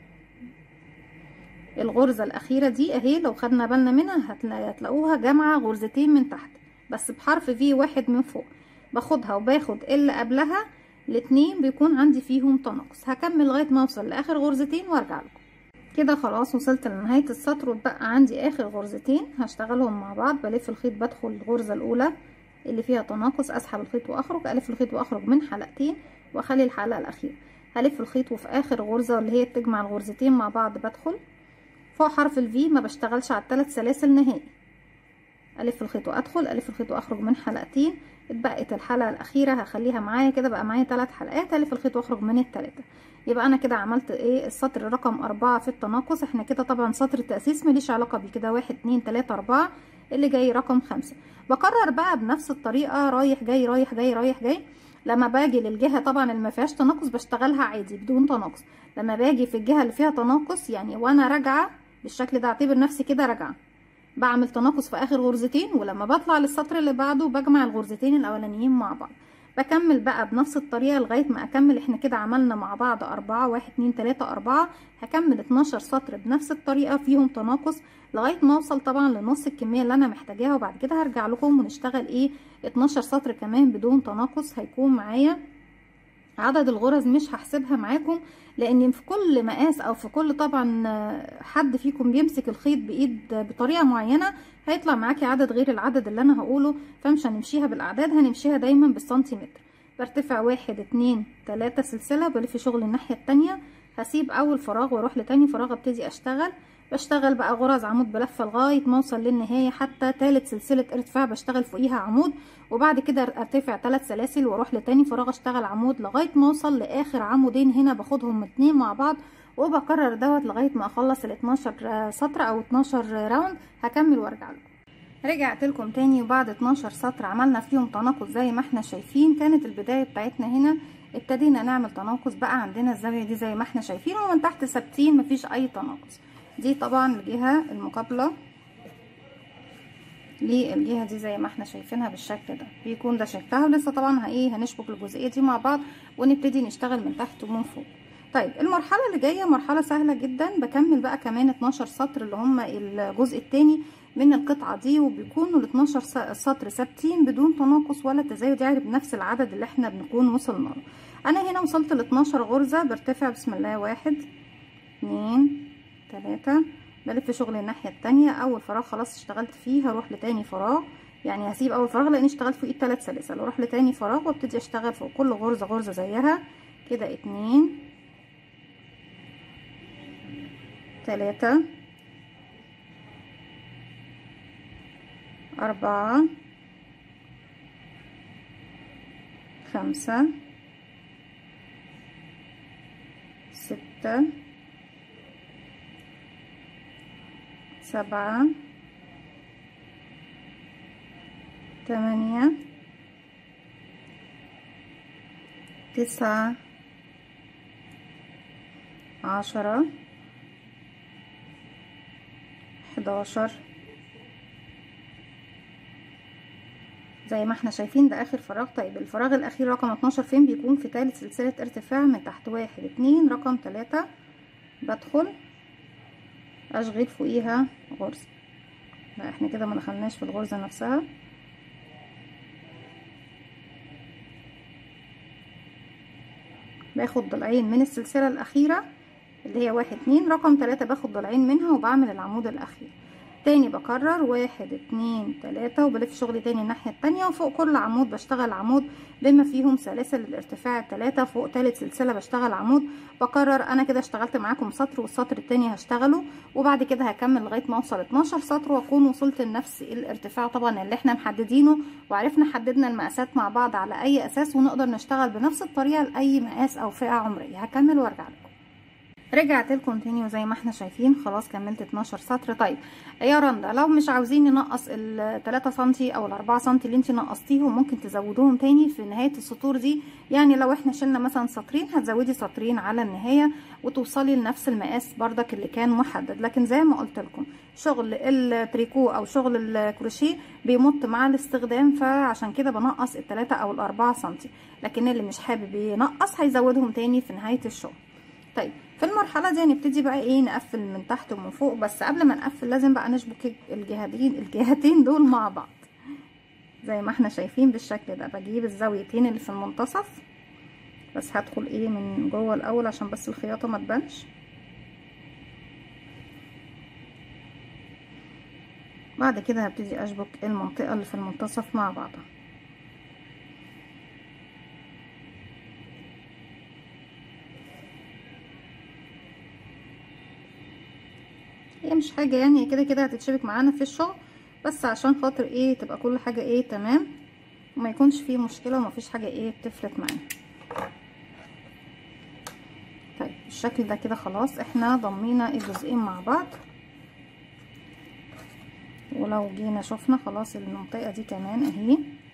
S1: الغرزة الأخيرة دي أهي لو خدنا بالنا منها هتلاقوها جامعة غرزتين من تحت بس بحرف في واحد من فوق باخدها وباخد اللي قبلها الاتنين بيكون عندي فيهم تناقص هكمل لغاية ما اوصل لآخر غرزتين وارجع لكم كده خلاص وصلت لنهاية السطر وبقى عندي آخر غرزتين هشتغلهم مع بعض بلف الخيط بدخل الغرزة الأولى اللي فيها تناقص أسحب الخيط وأخرج ألف الخيط وأخرج من حلقتين وأخلي الحلقة الأخيرة هلف الخيط وفي آخر غرزة اللي هي بتجمع الغرزتين مع بعض بدخل فوق حرف الفي ما بشتغلش على الثلاث سلاسل نهائي الف الخيط وادخل الف الخيط واخرج من حلقتين اتبقت الحلقه الاخيره هخليها معايا كده بقى معايا ثلاث حلقات الف الخيط واخرج من الثلاثه يبقى انا كده عملت ايه السطر رقم أربعة في التناقص احنا كده طبعا سطر التأسيس مليش علاقة بيه كده واحد اتنين تلاتة أربعة اللي جاي رقم خمسة بكرر بقى بنفس الطريقة رايح جاي رايح جاي رايح جاي لما باجي للجهة طبعا اللي ما فيهاش تناقص بشتغلها عادي بدون تناقص لما باجي في الجهة اللي فيها تناقص يعني وانا راجعة بالشكل ده اعتبر نفسي كده راجعه بعمل تناقص في اخر غرزتين ولما بطلع للسطر اللي بعده بجمع الغرزتين الاولانيين مع بعض بكمل بقى بنفس الطريقه لغايه ما اكمل احنا كده عملنا مع بعض أربعة واحد اتنين تلاتة أربعة هكمل اتناشر سطر بنفس الطريقه فيهم تناقص لغايه ما اوصل طبعا لنص الكميه اللي انا محتاجاها وبعد كده هرجع لكم ونشتغل ايه اتناشر سطر كمان بدون تناقص هيكون معايا عدد الغرز مش هحسبها معاكم لان في كل مقاس او في كل طبعا حد فيكم بيمسك الخيط بايد بطريقه معينه هيطلع معاكي عدد غير العدد اللي انا هقوله فمش هنمشيها بالاعداد هنمشيها دايما بالسنتيمتر برتفع واحد اتنين تلاتة سلسله بلف شغل الناحيه التانية هسيب اول فراغ واروح لتاني فراغ ابتدي اشتغل بشتغل بقى غرز عمود بلفه لغايه ما اوصل للنهايه حتى تالت سلسله ارتفاع بشتغل فوقيها عمود وبعد كده ارتفع ثلاث سلاسل واروح لتاني فراغ اشتغل عمود لغايه ما اوصل لاخر عمودين هنا باخدهم اتنين مع بعض وبكرر دوت لغايه ما اخلص ال 12 سطر او 12 راوند هكمل وارجع لكم رجعت لكم تاني وبعد 12 سطر عملنا فيهم تناقص زي ما احنا شايفين كانت البدايه بتاعتنا هنا ابتدينا نعمل تناقص بقى عندنا الزاويه دي زي ما احنا شايفين ومن تحت ثابتين مفيش اي تناقص دي طبعا الجهه المقابله للجهه دي زي ما احنا شايفينها بالشكل ده بيكون ده شكلها ولسه طبعا ايه هنشبك الجزئيه دي مع بعض ونبتدي نشتغل من تحت ومن فوق طيب المرحله اللي جايه مرحله سهله جدا بكمل بقى كمان 12 سطر اللي هم الجزء الثاني من القطعه دي وبيكونوا ال 12 سطر ثابتين بدون تناقص ولا تزايد يعني بنفس العدد اللي احنا بنكون وصلنا له انا هنا وصلت ل 12 غرزه برتفع بسم الله واحد اتنين تلاتة بلف شغل الناحية التانية اول فراغ خلاص اشتغلت فيه هروح لتاني فراغ يعني هسيب اول فراغ لاني اشتغلت فوقيه التلات سلاسل اروح لتاني فراغ وابتدي اشتغل فوق كل غرزة غرزة زيها كده اتنين تلاتة أربعة خمسة ستة سبعة تمانية تسعة عشرة حداشر زي ما احنا شايفين ده اخر فراغ طيب الفراغ الاخير رقم 12 فين بيكون في تالت سلسلة ارتفاع من تحت واحد اتنين رقم تلاتة بدخل اشغل فوقيها غرزة لا احنا كده ما دخلناش في الغرزة نفسها باخد ضلعين من السلسلة الاخيرة اللي هي واحد اتنين رقم تلاتة باخد ضلعين منها وبعمل العمود الاخير تاني بكرر واحد اتنين تلاتة وبلف شغلي تاني الناحية التانية وفوق كل عمود بشتغل عمود بما فيهم سلاسل الارتفاع التلاتة فوق تالت سلسلة بشتغل عمود بكرر انا كده اشتغلت معاكم سطر والسطر التاني هشتغله وبعد كده هكمل لغاية ما اوصل اتناشر سطر واكون وصلت لنفس الارتفاع طبعا اللي احنا محددينه وعرفنا حددنا المقاسات مع بعض على اي اساس ونقدر نشتغل بنفس الطريقة لاي مقاس او فئة عمرية هكمل وارجع لكم رجعت لكم تاني وزي ما احنا شايفين خلاص كملت 12 سطر طيب يا رندا لو مش عاوزين ننقص ال 3 سنتي او ال 4 سنتي اللي انت نقصتيهم ممكن تزودوهم تاني في نهايه السطور دي يعني لو احنا شلنا مثلا سطرين هتزودي سطرين على النهايه وتوصلي لنفس المقاس بردك اللي كان محدد لكن زي ما قلت لكم شغل التريكو او شغل الكروشيه بيمط مع الاستخدام فعشان كده بنقص ال 3 او ال 4 سنتي لكن اللي مش حابب ينقص هيزودهم تاني في نهايه الشغل طيب في المرحلة دي هنبتدي بقى ايه نقفل من تحت ومن فوق بس قبل ما نقفل لازم بقى نشبك الجهتين الجهتين دول مع بعض زي ما احنا شايفين بالشكل ده بجيب الزاويتين اللي في المنتصف بس هدخل ايه من جوه الاول عشان بس الخياطة ما تبانش بعد كده هبتدي اشبك المنطقة اللي في المنتصف مع بعضها هي مش حاجة يعني كده كده هتتشبك معانا في الشغل بس عشان خاطر ايه تبقى كل حاجة ايه تمام وما يكونش فيه مشكلة وما فيش حاجة ايه بتفلت معانا طيب بالشكل ده كده خلاص احنا ضمينا الجزئين مع بعض ولو جينا شفنا خلاص المنطقة دي كمان اهي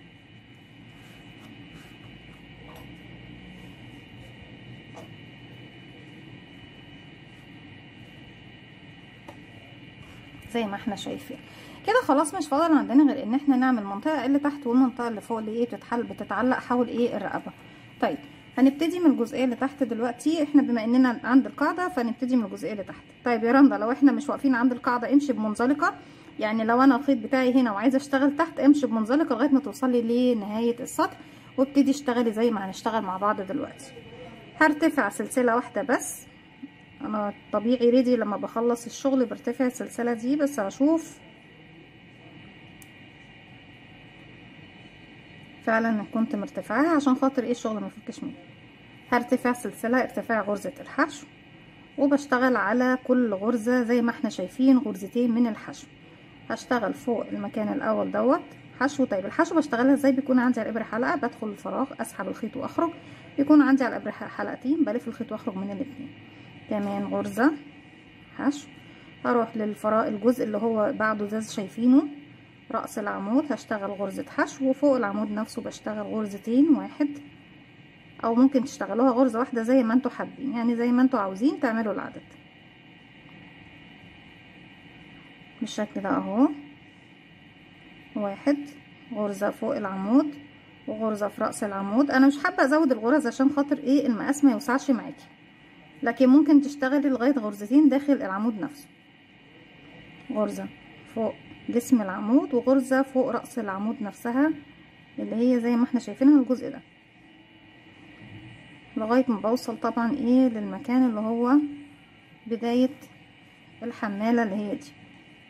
S1: زي ما احنا شايفين كده خلاص مش فاضل عندنا غير ان احنا نعمل المنطقه اللي تحت والمنطقه اللي فوق اللي ايه بتتحل بتتعلق حول ايه الرقبه طيب هنبتدي من الجزئيه اللي تحت دلوقتي احنا بما اننا عند القاعده فنبتدي من الجزئيه اللي تحت طيب يا رندا لو احنا مش واقفين عند القاعده امشي بمنزلقه يعني لو انا الخيط بتاعي هنا وعايزه اشتغل تحت امشي بمنزلقه لغايه ما توصلي لنهايه السطر وابتدي اشتغلي زي ما هنشتغل مع بعض دلوقتي هرتفع سلسله واحده بس انا طبيعي ريدي لما بخلص الشغل برتفع السلسله دي بس هشوف فعلا كنت مرتفعاها عشان خاطر ايه الشغل ما يفكش مني هرتفع سلسله ارتفاع غرزه الحشو وبشتغل على كل غرزه زي ما احنا شايفين غرزتين من الحشو هشتغل فوق المكان الاول دوت حشو طيب الحشو بشتغلها ازاي بيكون عندي على الابره حلقه بدخل الفراغ اسحب الخيط واخرج بيكون عندي على الابره حلقتين بلف الخيط واخرج من الاثنين كمان غرزة حشو هروح للفراغ الجزء اللي هو بعده ده شايفينه رأس العمود هشتغل غرزة حشو وفوق العمود نفسه بشتغل غرزتين واحد او ممكن تشتغلوها غرزة واحدة زي ما انتوا حابين يعني زي ما انتوا عاوزين تعملوا العدد بالشكل ده اهو واحد غرزة فوق العمود وغرزة في رأس العمود انا مش حابة ازود الغرز عشان خاطر ايه المقاس ما يوسعش معاكي لكن ممكن تشتغلي لغاية غرزتين داخل العمود نفسه غرزة فوق جسم العمود وغرزة فوق رأس العمود نفسها اللي هي زي ما احنا شايفينها الجزء ده لغاية ما بوصل طبعا ايه للمكان اللي هو بداية الحمالة اللي هي دي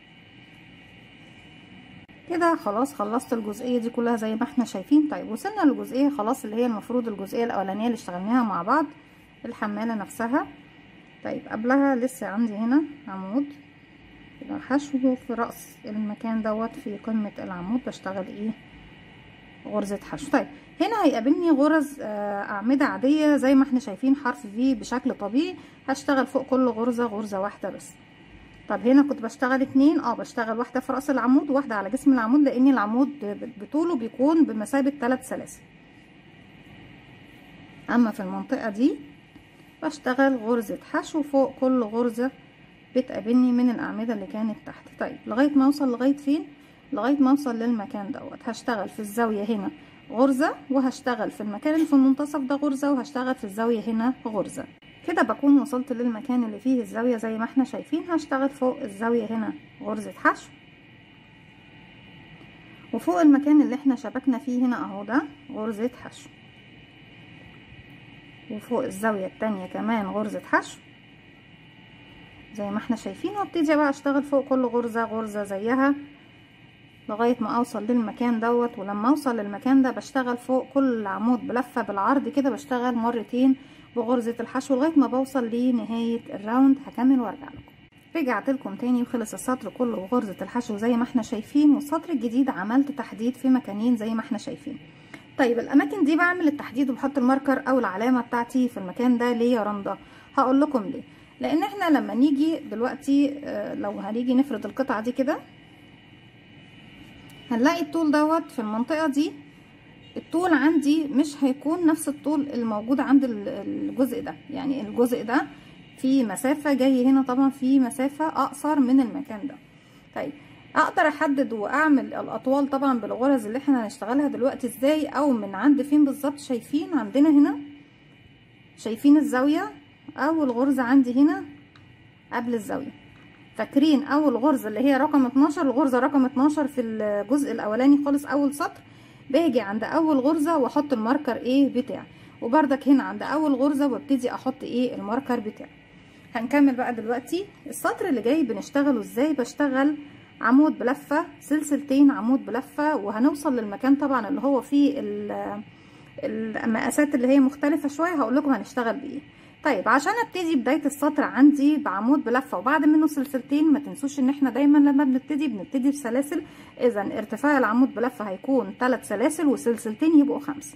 S1: كده خلاص خلصت الجزئية دي كلها زي ما احنا شايفين طيب وصلنا للجزئية خلاص اللي هي المفروض الجزئية الأولانية اللي اشتغلناها مع بعض الحمالة نفسها طيب قبلها لسه عندي هنا عمود يبقى حشو في رأس المكان دوت في قمة العمود بشتغل ايه غرزة حشو طيب هنا هيقابلني غرز أعمدة عادية زي ما احنا شايفين حرف في بشكل طبيعي هشتغل فوق كل غرزة غرزة واحدة بس طب هنا كنت بشتغل اتنين اه بشتغل واحدة في رأس العمود وواحدة على جسم العمود لان العمود بطوله بيكون بمثابة ثلاث سلاسل اما في المنطقة دي بشتغل غرزة حشو فوق كل غرزة بتقابلني من الأعمدة اللي كانت تحت طيب لغاية ما اوصل لغاية فين لغاية ما اوصل للمكان دوت هشتغل في الزاوية هنا غرزة وهشتغل في المكان اللي في المنتصف ده غرزة وهشتغل في الزاوية هنا غرزة كده بكون وصلت للمكان اللي فيه الزاوية زي ما احنا شايفين هشتغل فوق الزاوية هنا غرزة حشو وفوق المكان اللي احنا شبكنا فيه هنا اهو ده غرزة حشو وفوق الزاوية التانية كمان غرزة حشو زي ما احنا شايفين وابتدي بقى اشتغل فوق كل غرزة غرزة زيها لغاية ما اوصل للمكان دوت ولما اوصل للمكان ده بشتغل فوق كل عمود بلفة بالعرض كده بشتغل مرتين بغرزة الحشو لغاية ما بوصل لنهاية الراوند هكمل وارجع لكم رجعت لكم تاني وخلص السطر كله بغرزة الحشو زي ما احنا شايفين والسطر الجديد عملت تحديد في مكانين زي ما احنا شايفين طيب الاماكن دي بعمل التحديد وبحط الماركر او العلامه بتاعتي في المكان ده ليه يا رندا هقول لكم ليه لان احنا لما نيجي دلوقتي آه، لو هنيجي نفرد القطعه دي كده هنلاقي الطول دوت في المنطقه دي الطول عندي مش هيكون نفس الطول الموجود عند ال- الجزء ده يعني الجزء ده في مسافة جاي هنا طبعا في مسافة أقصر من المكان ده طيب أقدر أحدد وأعمل الأطوال طبعا بالغرز اللي احنا هنشتغلها دلوقتي ازاي أو من عند فين بالظبط شايفين عندنا هنا شايفين الزاوية أول غرزة عندي هنا قبل الزاوية فاكرين أول غرزة اللي هي رقم 12 الغرزة رقم 12 في الجزء الأولاني خالص أول سطر باجي عند اول غرزة واحط الماركر ايه بتاعي وبردك هنا عند اول غرزة وابتدي احط ايه الماركر بتاعي هنكمل بقى دلوقتي السطر اللي جاي بنشتغله ازاي بشتغل عمود بلفة سلسلتين عمود بلفة وهنوصل للمكان طبعا اللي هو فيه ال- المقاسات اللي هي مختلفة شوية هقول لكم هنشتغل بايه طيب عشان ابتدي بداية السطر عندي بعمود بلفة وبعد منه سلسلتين ما تنسوش ان احنا دايما لما بنبتدي بنبتدي بسلاسل اذا ارتفاع العمود بلفة هيكون ثلاث سلاسل وسلسلتين يبقوا خمسة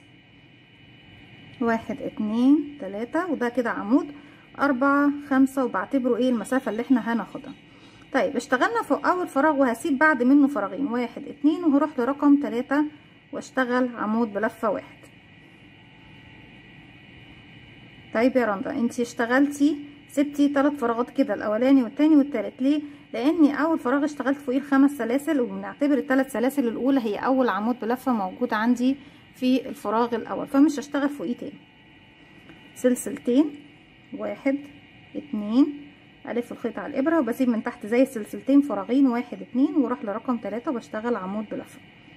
S1: واحد اتنين تلاتة وده كده عمود اربعة خمسة وبعتبره ايه المسافة اللي احنا هناخدها طيب اشتغلنا فوق اول فراغ وهسيب بعد منه فراغين واحد اتنين وهروح لرقم تلاتة واشتغل عمود بلفة واحد طيب يا رندا انتي اشتغلتي سبتي ثلاث فراغات كده الاولاني والتاني والتالت ليه لاني اول فراغ اشتغلت فوقيه الخمس سلاسل وبنعتبر الثلاث سلاسل الاولى هي اول عمود بلفه موجود عندي في الفراغ الاول فمش هشتغل فوقيه تاني سلسلتين واحد اتنين الف الخيط على الابره وبسيب من تحت زي السلسلتين فراغين واحد اتنين واروح لرقم تلاتة وبشتغل عمود بلفه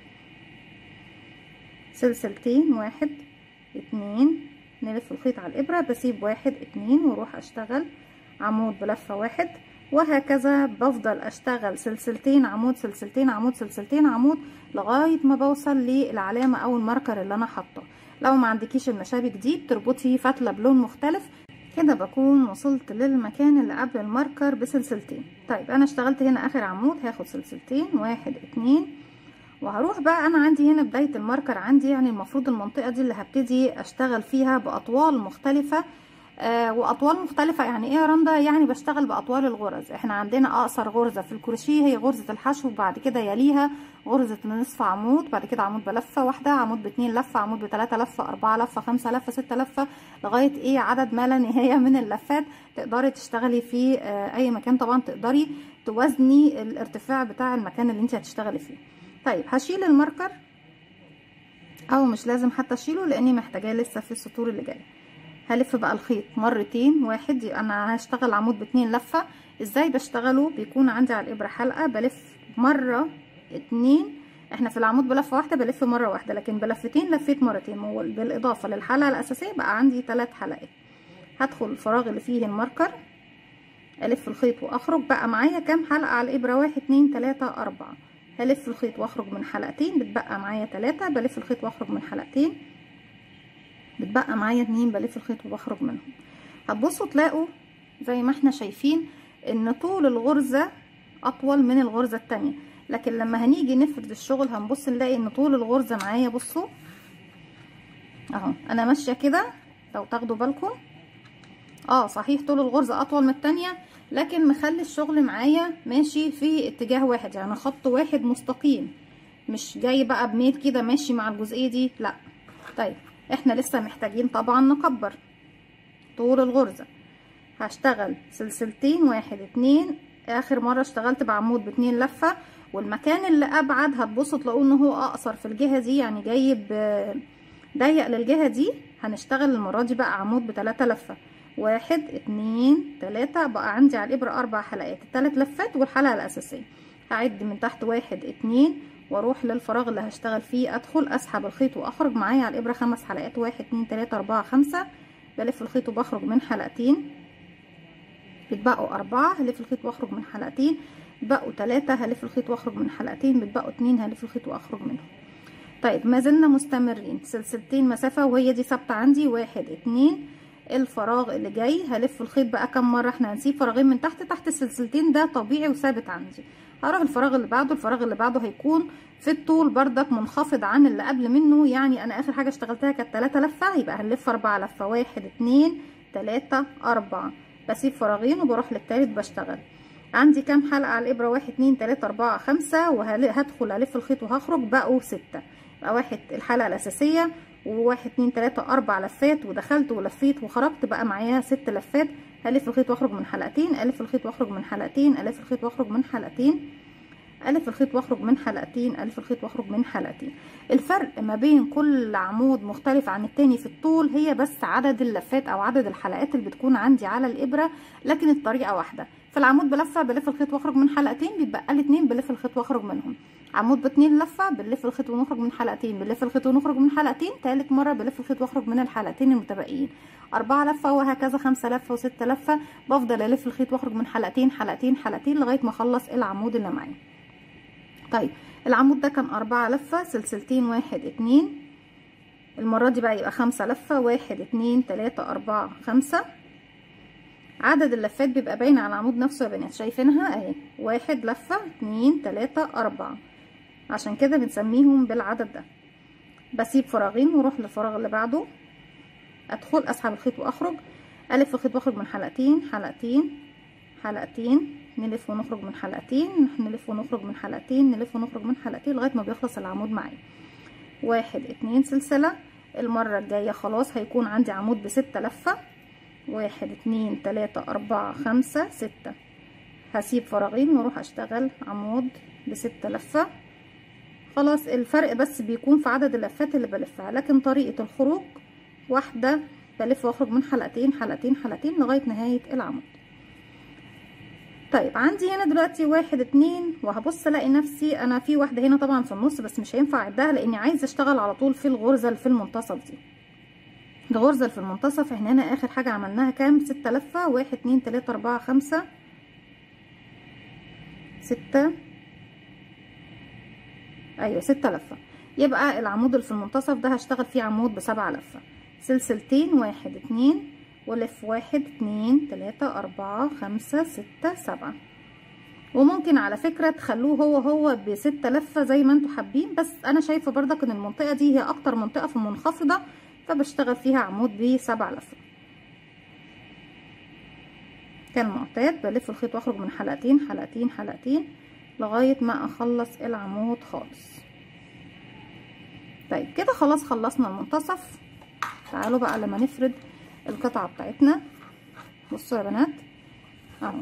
S1: سلسلتين واحد اتنين نلف الخيط على الابره بسيب واحد اتنين واروح اشتغل عمود بلفه واحد وهكذا بفضل اشتغل سلسلتين عمود سلسلتين عمود سلسلتين عمود لغايه ما بوصل للعلامه او الماركر اللي انا حاطاه لو ما عندكيش المشابك دي بتربطي فتله بلون مختلف كده بكون وصلت للمكان اللي قبل الماركر بسلسلتين طيب انا اشتغلت هنا اخر عمود هاخد سلسلتين واحد اتنين وهروح بقى انا عندي هنا بداية الماركر عندي يعني المفروض المنطقة دي اللي هبتدي اشتغل فيها باطوال مختلفة آه واطوال مختلفة يعني ايه يا رندا يعني بشتغل باطوال الغرز احنا عندنا اقصر غرزة في الكروشيه هي غرزة الحشو وبعد كده يليها غرزة نصف عمود بعد كده عمود بلفة واحدة عمود باتنين لفة عمود بتلاتة لفة اربعة لفة خمسة لفة ستة لفة لغاية ايه عدد ما لا نهاية من اللفات تقدري تشتغلي في آه اي مكان طبعا تقدري توازني الارتفاع بتاع المكان اللي انت هتشتغلي فيه طيب هشيل الماركر او مش لازم حتى اشيله لاني محتاجاه لسه في السطور اللي جايه هلف بقى الخيط مرتين واحد يبقى انا هشتغل عمود باتنين لفه ازاي بشتغله بيكون عندي على الابره حلقه بلف مره اتنين احنا في العمود بلفه واحده بلف مره واحده لكن بلفتين لفيت مرتين بالاضافه للحلقه الاساسيه بقى عندي ثلاث حلقات هدخل الفراغ اللي فيه الماركر الف الخيط واخرج بقى معايا كام حلقه على الابره واحد اتنين تلاته اربعه هلف الخيط واخرج من حلقتين بتبقى معايا تلاتة بلف الخيط واخرج من حلقتين بتبقى معايا اتنين بلف الخيط وبخرج منهم هتبصوا تلاقوا زي ما احنا شايفين ان طول الغرزة اطول من الغرزة التانية لكن لما هنيجي نفرد الشغل هنبص نلاقي ان طول الغرزة معايا بصوا اهو انا ماشية كده لو تاخدوا بالكم اه صحيح طول الغرزة اطول من التانية لكن مخلي الشغل معايا ماشي في اتجاه واحد يعني خط واحد مستقيم مش جاي بقى بميل كده ماشي مع الجزئية دي لا طيب احنا لسه محتاجين طبعا نكبر طول الغرزة هشتغل سلسلتين واحد اتنين اخر مرة اشتغلت بعمود باتنين لفة والمكان اللي ابعد هتبصوا تلاقوا ان هو اقصر في الجهة دي يعني جايب ضيق للجهة دي هنشتغل المرة دي بقى عمود بتلاتة لفة واحد اتنين تلاتة بقى عندي على الابرة اربع حلقات التلات لفات والحلقة الاساسية هعد من تحت واحد اتنين واروح للفراغ اللي هشتغل فيه ادخل اسحب الخيط واخرج معايا على الابرة خمس حلقات واحد اتنين تلاتة اربعة خمسة بلف الخيط وبخرج من حلقتين بتبقوا اربعة هلف الخيط واخرج من حلقتين بقوا تلاتة هلف الخيط واخرج من حلقتين بتبقوا اتنين هلف الخيط واخرج منهم طيب ما زلنا مستمرين سلسلتين مسافة وهي دي ثابتة عندي واحد اتنين الفراغ اللي جاي هلف الخيط بقى كم مرة احنا هنسيب فراغين من تحت تحت السلسلتين ده طبيعي وثابت عندي هروح الفراغ اللي بعده الفراغ اللي بعده هيكون في الطول بردك منخفض عن اللي قبل منه يعني انا اخر حاجة اشتغلتها كانت تلاتة لفة يبقى هنلف اربعة لفة واحد اتنين تلاتة اربعة بسيب فراغين وبروح للتالت بشتغل عندي كام حلقة على الإبرة واحد اتنين تلاتة أربعة خمسة وهدخل ألف الخيط وهخرج بقوا ستة يبقى واحد الحلقة الأساسية وواحد اتنين تلاتة أربع لفات ودخلت ولفيت وخرجت بقى معايا ست لفات ألف الخيط وأخرج من حلقتين ألف الخيط وأخرج من حلقتين ألف الخيط وأخرج من حلقتين ألف الخيط وأخرج من حلقتين ألف الخيط وأخرج من حلقتين الفرق ما بين كل عمود مختلف عن التاني في الطول هي بس عدد اللفات أو عدد الحلقات اللي بتكون عندي على الإبرة لكن الطريقة واحدة في العمود بلفة بلف الخيط وأخرج من حلقتين بيبقى لي اتنين بلف الخيط وأخرج منهم عمود باتنين لفة بنلف الخيط ونخرج من حلقتين بنلف الخيط ونخرج من حلقتين تالت مرة بلف الخيط واخرج من الحلقتين المتبقيين أربعة لفة وهكذا خمسة لفة وستة لفة بفضل ألف الخيط واخرج من حلقتين حلقتين حلقتين لغاية ما أخلص العمود اللي معايا طيب العمود ده كان أربعة لفة سلسلتين واحد اتنين المرة دي بقى يبقى خمسة لفة واحد اتنين تلاتة أربعة خمسة عدد اللفات بيبقى باين على العمود نفسه يا بنات شايفينها اهي واحد لفة اتنين تلاتة أربعة عشان كده بنسميهم بالعدد ده بسيب فراغين واروح للفراغ اللي بعده ادخل اسحب الخيط واخرج الف الخيط واخرج من حلقتين حلقتين حلقتين نلف ونخرج من حلقتين نلف ونخرج من حلقتين نلف ونخرج من حلقتين لغايه ما بيخلص العمود معايا واحد اتنين سلسله المره الجايه خلاص هيكون عندي عمود بستة لفه واحد اتنين تلاتة اربعة خمسة ستة هسيب فراغين واروح اشتغل عمود بستة لفة خلاص الفرق بس بيكون في عدد اللفات اللي بلفها لكن طريقة الخروج واحدة بلف واخرج من حلقتين حلقتين حلقتين لغاية نهاية العمود طيب عندي هنا دلوقتي واحد اتنين وهبص الاقي نفسي انا في واحدة هنا طبعا في النص بس مش هينفع اعدها لاني عايزة اشتغل على طول في الغرزة اللي في المنتصف دي الغرزة اللي في المنتصف احنا هنا اخر حاجة عملناها كام ستة لفة واحد اتنين تلاتة اربعة خمسة ستة ايوه ستة لفة يبقى العمود اللي في المنتصف ده هشتغل فيه عمود بسبعة لفة سلسلتين واحد اتنين ولف واحد اتنين تلاتة اربعة خمسة ستة سبعة وممكن على فكرة تخلوه هو هو بستة لفة زي ما انتوا حابين بس انا شايفة برضك ان المنطقة دي هي اكتر منطقة في المنخفضة فبشتغل فيها عمود بسبع لفة كالمعتاد بلف الخيط واخرج من حلقتين حلقتين حلقتين لغاية ما اخلص العمود خالص طيب كده خلاص خلصنا المنتصف تعالوا بقى لما نفرد القطعة بتاعتنا بصوا يا بنات اهو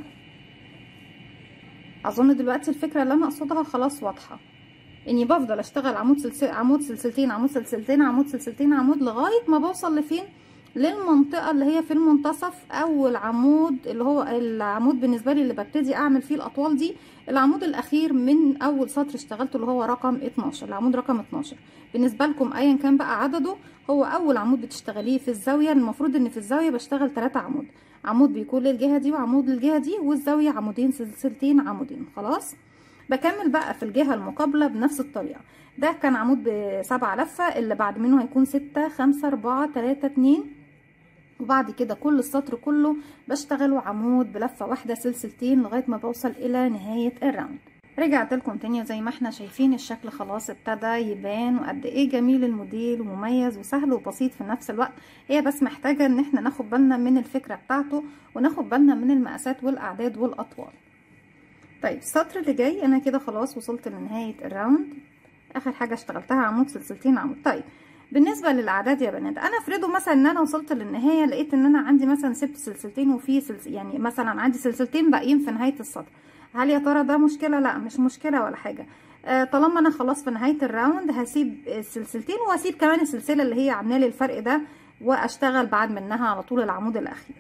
S1: اظن دلوقتي الفكرة اللي انا اقصدها خلاص واضحة اني بفضل اشتغل عمود سلسل عمود سلسلتين عمود سلسلتين عمود سلسلتين عمود لغاية ما بوصل لفين للمنطقة اللي هي في المنتصف اول عمود اللي هو العمود بالنسبة لي اللي ببتدي اعمل فيه الاطوال دي العمود الاخير من اول سطر اشتغلته اللي هو رقم 12 العمود رقم 12 بالنسبة لكم ايا كان بقى عدده هو اول عمود بتشتغليه في الزاوية المفروض ان في الزاوية بشتغل 3 عمود عمود بيكون للجهة دي وعمود للجهة دي والزاوية عمودين سلسلتين عمودين خلاص بكمل بقى في الجهة المقابلة بنفس الطريقة ده كان عمود بسبعة لفة اللي بعد منه هيكون ستة خمسة اربعة تلاتة اتنين وبعد كده كل السطر كله بشتغله عمود بلفة واحدة سلسلتين لغاية ما بوصل الى نهاية الراوند رجعت لكم تاني زي ما احنا شايفين الشكل خلاص ابتدى يبان وقد ايه جميل الموديل ومميز وسهل وبسيط في نفس الوقت هي بس محتاجة ان احنا ناخد بالنا من الفكرة بتاعته وناخد بالنا من المقاسات والاعداد والاطوال طيب السطر اللي جاي انا كده خلاص وصلت لنهاية الراوند اخر حاجة اشتغلتها عمود سلسلتين عمود طيب بالنسبة للاعداد يا بنات انا افرضوا مثلا ان انا وصلت للنهاية لقيت ان انا عندي مثلا سبت سلسلتين وفي سلس يعني مثلا عندي سلسلتين باقيين في نهاية السطر هل يا ترى ده مشكلة لا مش مشكلة ولا حاجة آه طالما انا خلاص في نهاية الراوند هسيب السلسلتين وهسيب كمان السلسلة اللي هي عاملة لي الفرق ده واشتغل بعد منها على طول العمود الاخير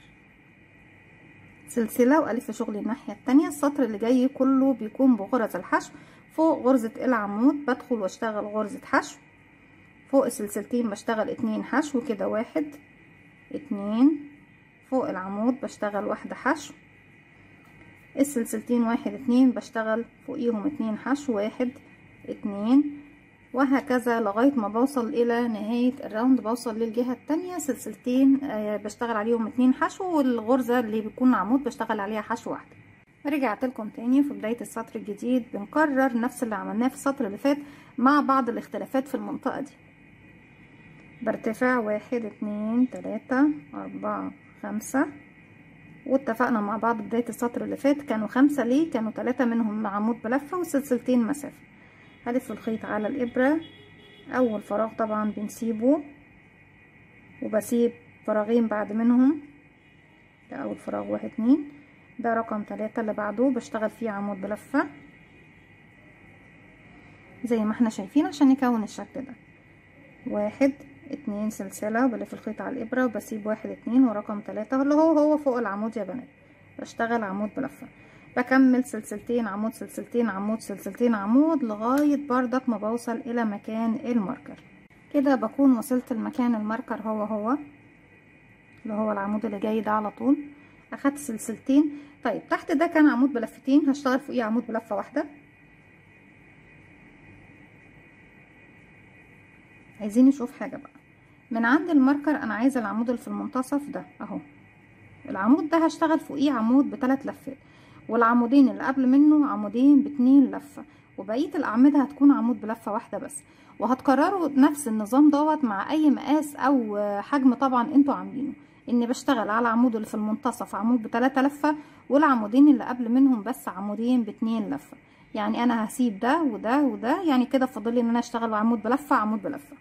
S1: سلسلة والف شغلي الناحية التانية السطر اللي جاي كله بيكون بغرز الحشو فوق غرزة العمود بدخل واشتغل غرزة حشو فوق السلسلتين بشتغل اتنين حشو كده واحد اتنين فوق العمود بشتغل واحدة حشو السلسلتين واحد اتنين بشتغل فوقيهم اتنين حشو واحد اتنين وهكذا لغاية ما بوصل الى نهاية الراوند بوصل للجهة التانية سلسلتين آه بشتغل عليهم اتنين حشو والغرزة اللي بيكون عمود بشتغل عليها حشو واحدة رجعت لكم تاني في بداية السطر الجديد بنكرر نفس اللي عملناه في السطر اللي فات مع بعض الاختلافات في المنطقة دي برتفع واحد اتنين تلاتة اربعة خمسة واتفقنا مع بعض بداية السطر اللي فات كانوا خمسة ليه كانوا ثلاثة منهم عمود بلفة وسلسلتين مسافة هلف الخيط على الإبرة أول فراغ طبعا بنسيبه وبسيب فراغين بعد منهم ده أول فراغ واحد اتنين ده رقم ثلاثة اللي بعده بشتغل فيه عمود بلفة زي ما احنا شايفين عشان نكون الشكل ده واحد اتنين سلسلة بلف الخيط على الإبرة وبسيب واحد اتنين ورقم تلاتة اللي هو هو فوق العمود يا بنات بشتغل عمود بلفة بكمل سلسلتين عمود سلسلتين عمود سلسلتين عمود لغاية بردك ما بوصل إلى مكان الماركر كده بكون وصلت المكان الماركر هو هو اللي هو العمود اللي جاي ده على طول أخدت سلسلتين طيب تحت ده كان عمود بلفتين هشتغل فوقيه عمود بلفة واحدة عايزين نشوف حاجة بقى من عند الماركر انا عايزة العمود اللي في المنتصف ده اهو العمود ده هشتغل فوقيه عمود بثلاث لفات والعمودين اللي قبل منه عمودين باتنين لفة وبقية الاعمدة هتكون عمود بلفة واحدة بس وهتكرروا نفس النظام دوت مع اي مقاس او حجم طبعا انتوا عاملينه اني بشتغل على العمود اللي في المنتصف عمود بتلاتة لفة والعمودين اللي قبل منهم بس عمودين باتنين لفة يعني انا هسيب ده وده وده يعني كده فاضل لي ان انا اشتغل عمود بلفة عمود بلفة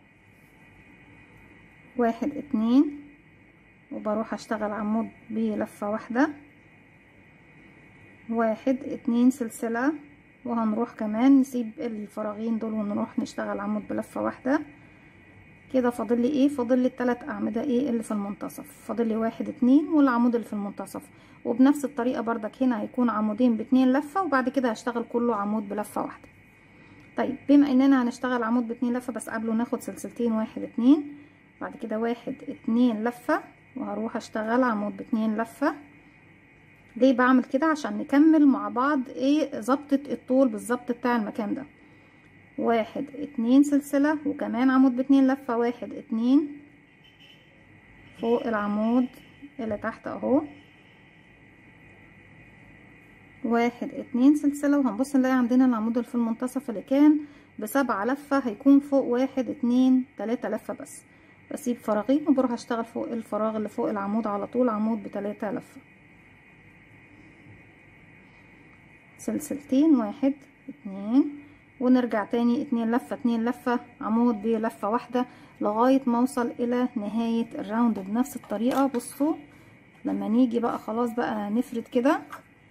S1: واحد اتنين وبروح اشتغل عمود بلفة واحدة واحد اتنين سلسلة وهنروح كمان نسيب الفراغين دول ونروح نشتغل عمود بلفة واحدة كده فاضل لي ايه فاضل لي التلات اعمدة ايه اللي في المنتصف فاضل لي واحد اتنين والعمود اللي في المنتصف وبنفس الطريقة بردك هنا هيكون عمودين باتنين لفة وبعد كده هشتغل كله عمود بلفة واحدة طيب بما اننا هنشتغل عمود باتنين لفة بس قبله ناخد سلسلتين واحد اتنين بعد كده واحد اتنين لفة وهروح اشتغل عمود باتنين لفة ليه بعمل كده عشان نكمل مع بعض ايه ظبطة الطول بالظبط بتاع المكان ده واحد اتنين سلسلة وكمان عمود باتنين لفة واحد اتنين فوق العمود اللي تحت اهو واحد اتنين سلسلة وهنبص نلاقي عندنا العمود اللي في المنتصف اللي كان بسبعة لفة هيكون فوق واحد اتنين تلاتة لفة بس بسيب فراغين وبروح اشتغل فوق الفراغ اللي فوق العمود على طول عمود بتلاتة لفة سلسلتين واحد اتنين ونرجع تاني اتنين لفة اتنين لفة عمود بلفة واحدة لغاية ما اوصل الى نهاية الراوند بنفس الطريقة بصوا لما نيجي بقى خلاص بقى نفرد كده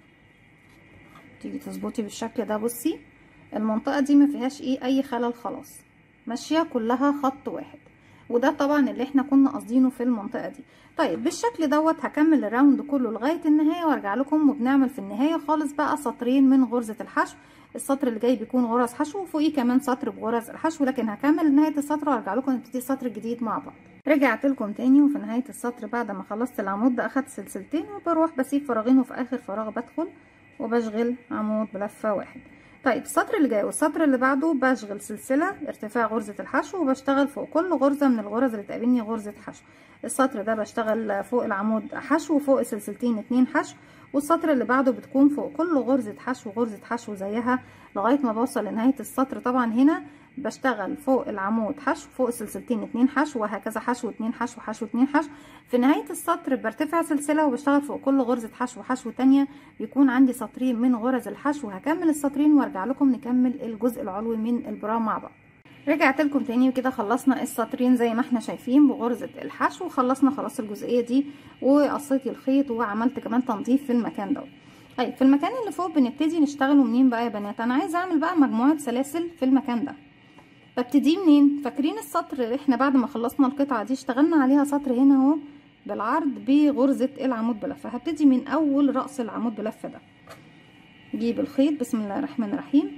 S1: تيجي تظبطي بالشكل ده بصي المنطقة دي ما فيهاش ايه اي خلل خلاص ماشية كلها خط واحد وده طبعا اللي احنا كنا قاصدينه في المنطقة دي طيب بالشكل دوت هكمل الراوند كله لغاية النهاية وارجع لكم وبنعمل في النهاية خالص بقى سطرين من غرزة الحشو السطر اللي جاي بيكون غرز حشو وفوقيه كمان سطر بغرز الحشو لكن هكمل نهاية السطر وارجع لكم نبتدي السطر الجديد مع بعض رجعت لكم تاني وفي نهاية السطر بعد ما خلصت العمود ده اخدت سلسلتين وبروح بسيب فراغين وفي اخر فراغ بدخل وبشغل عمود بلفة واحد طيب السطر اللي جاي والسطر اللي بعده بشغل سلسلة ارتفاع غرزة الحشو وبشتغل فوق كل غرزة من الغرز اللي تقابلني غرزة حشو السطر ده بشتغل فوق العمود حشو وفوق سلسلتين اتنين حشو والسطر اللي بعده بتكون فوق كل غرزة حشو غرزة حشو زيها لغاية ما بوصل لنهاية السطر طبعا هنا بشتغل فوق العمود حشو فوق سلسلتين اتنين حشو وهكذا حشو اتنين حشو حشو اتنين حشو في نهاية السطر برتفع سلسلة وبشتغل فوق كل غرزة حشو حشو تانية بيكون عندي سطرين من غرز الحشو هكمل السطرين وارجع لكم نكمل الجزء العلوي من البرا مع بعض رجعت لكم تاني وكده خلصنا السطرين زي ما احنا شايفين بغرزة الحشو وخلصنا خلاص الجزئية دي وقصيت الخيط وعملت كمان تنظيف في المكان دوت طيب في المكان اللي فوق بنبتدي نشتغله منين بقى يا بنات انا عايزه اعمل بقى مجموعه سلاسل في المكان ده ببتدي منين فاكرين السطر اللي احنا بعد ما خلصنا القطعه دي اشتغلنا عليها سطر هنا اهو بالعرض بغرزه العمود بلفه هبتدي من اول راس العمود بلفه ده جيب الخيط بسم الله الرحمن الرحيم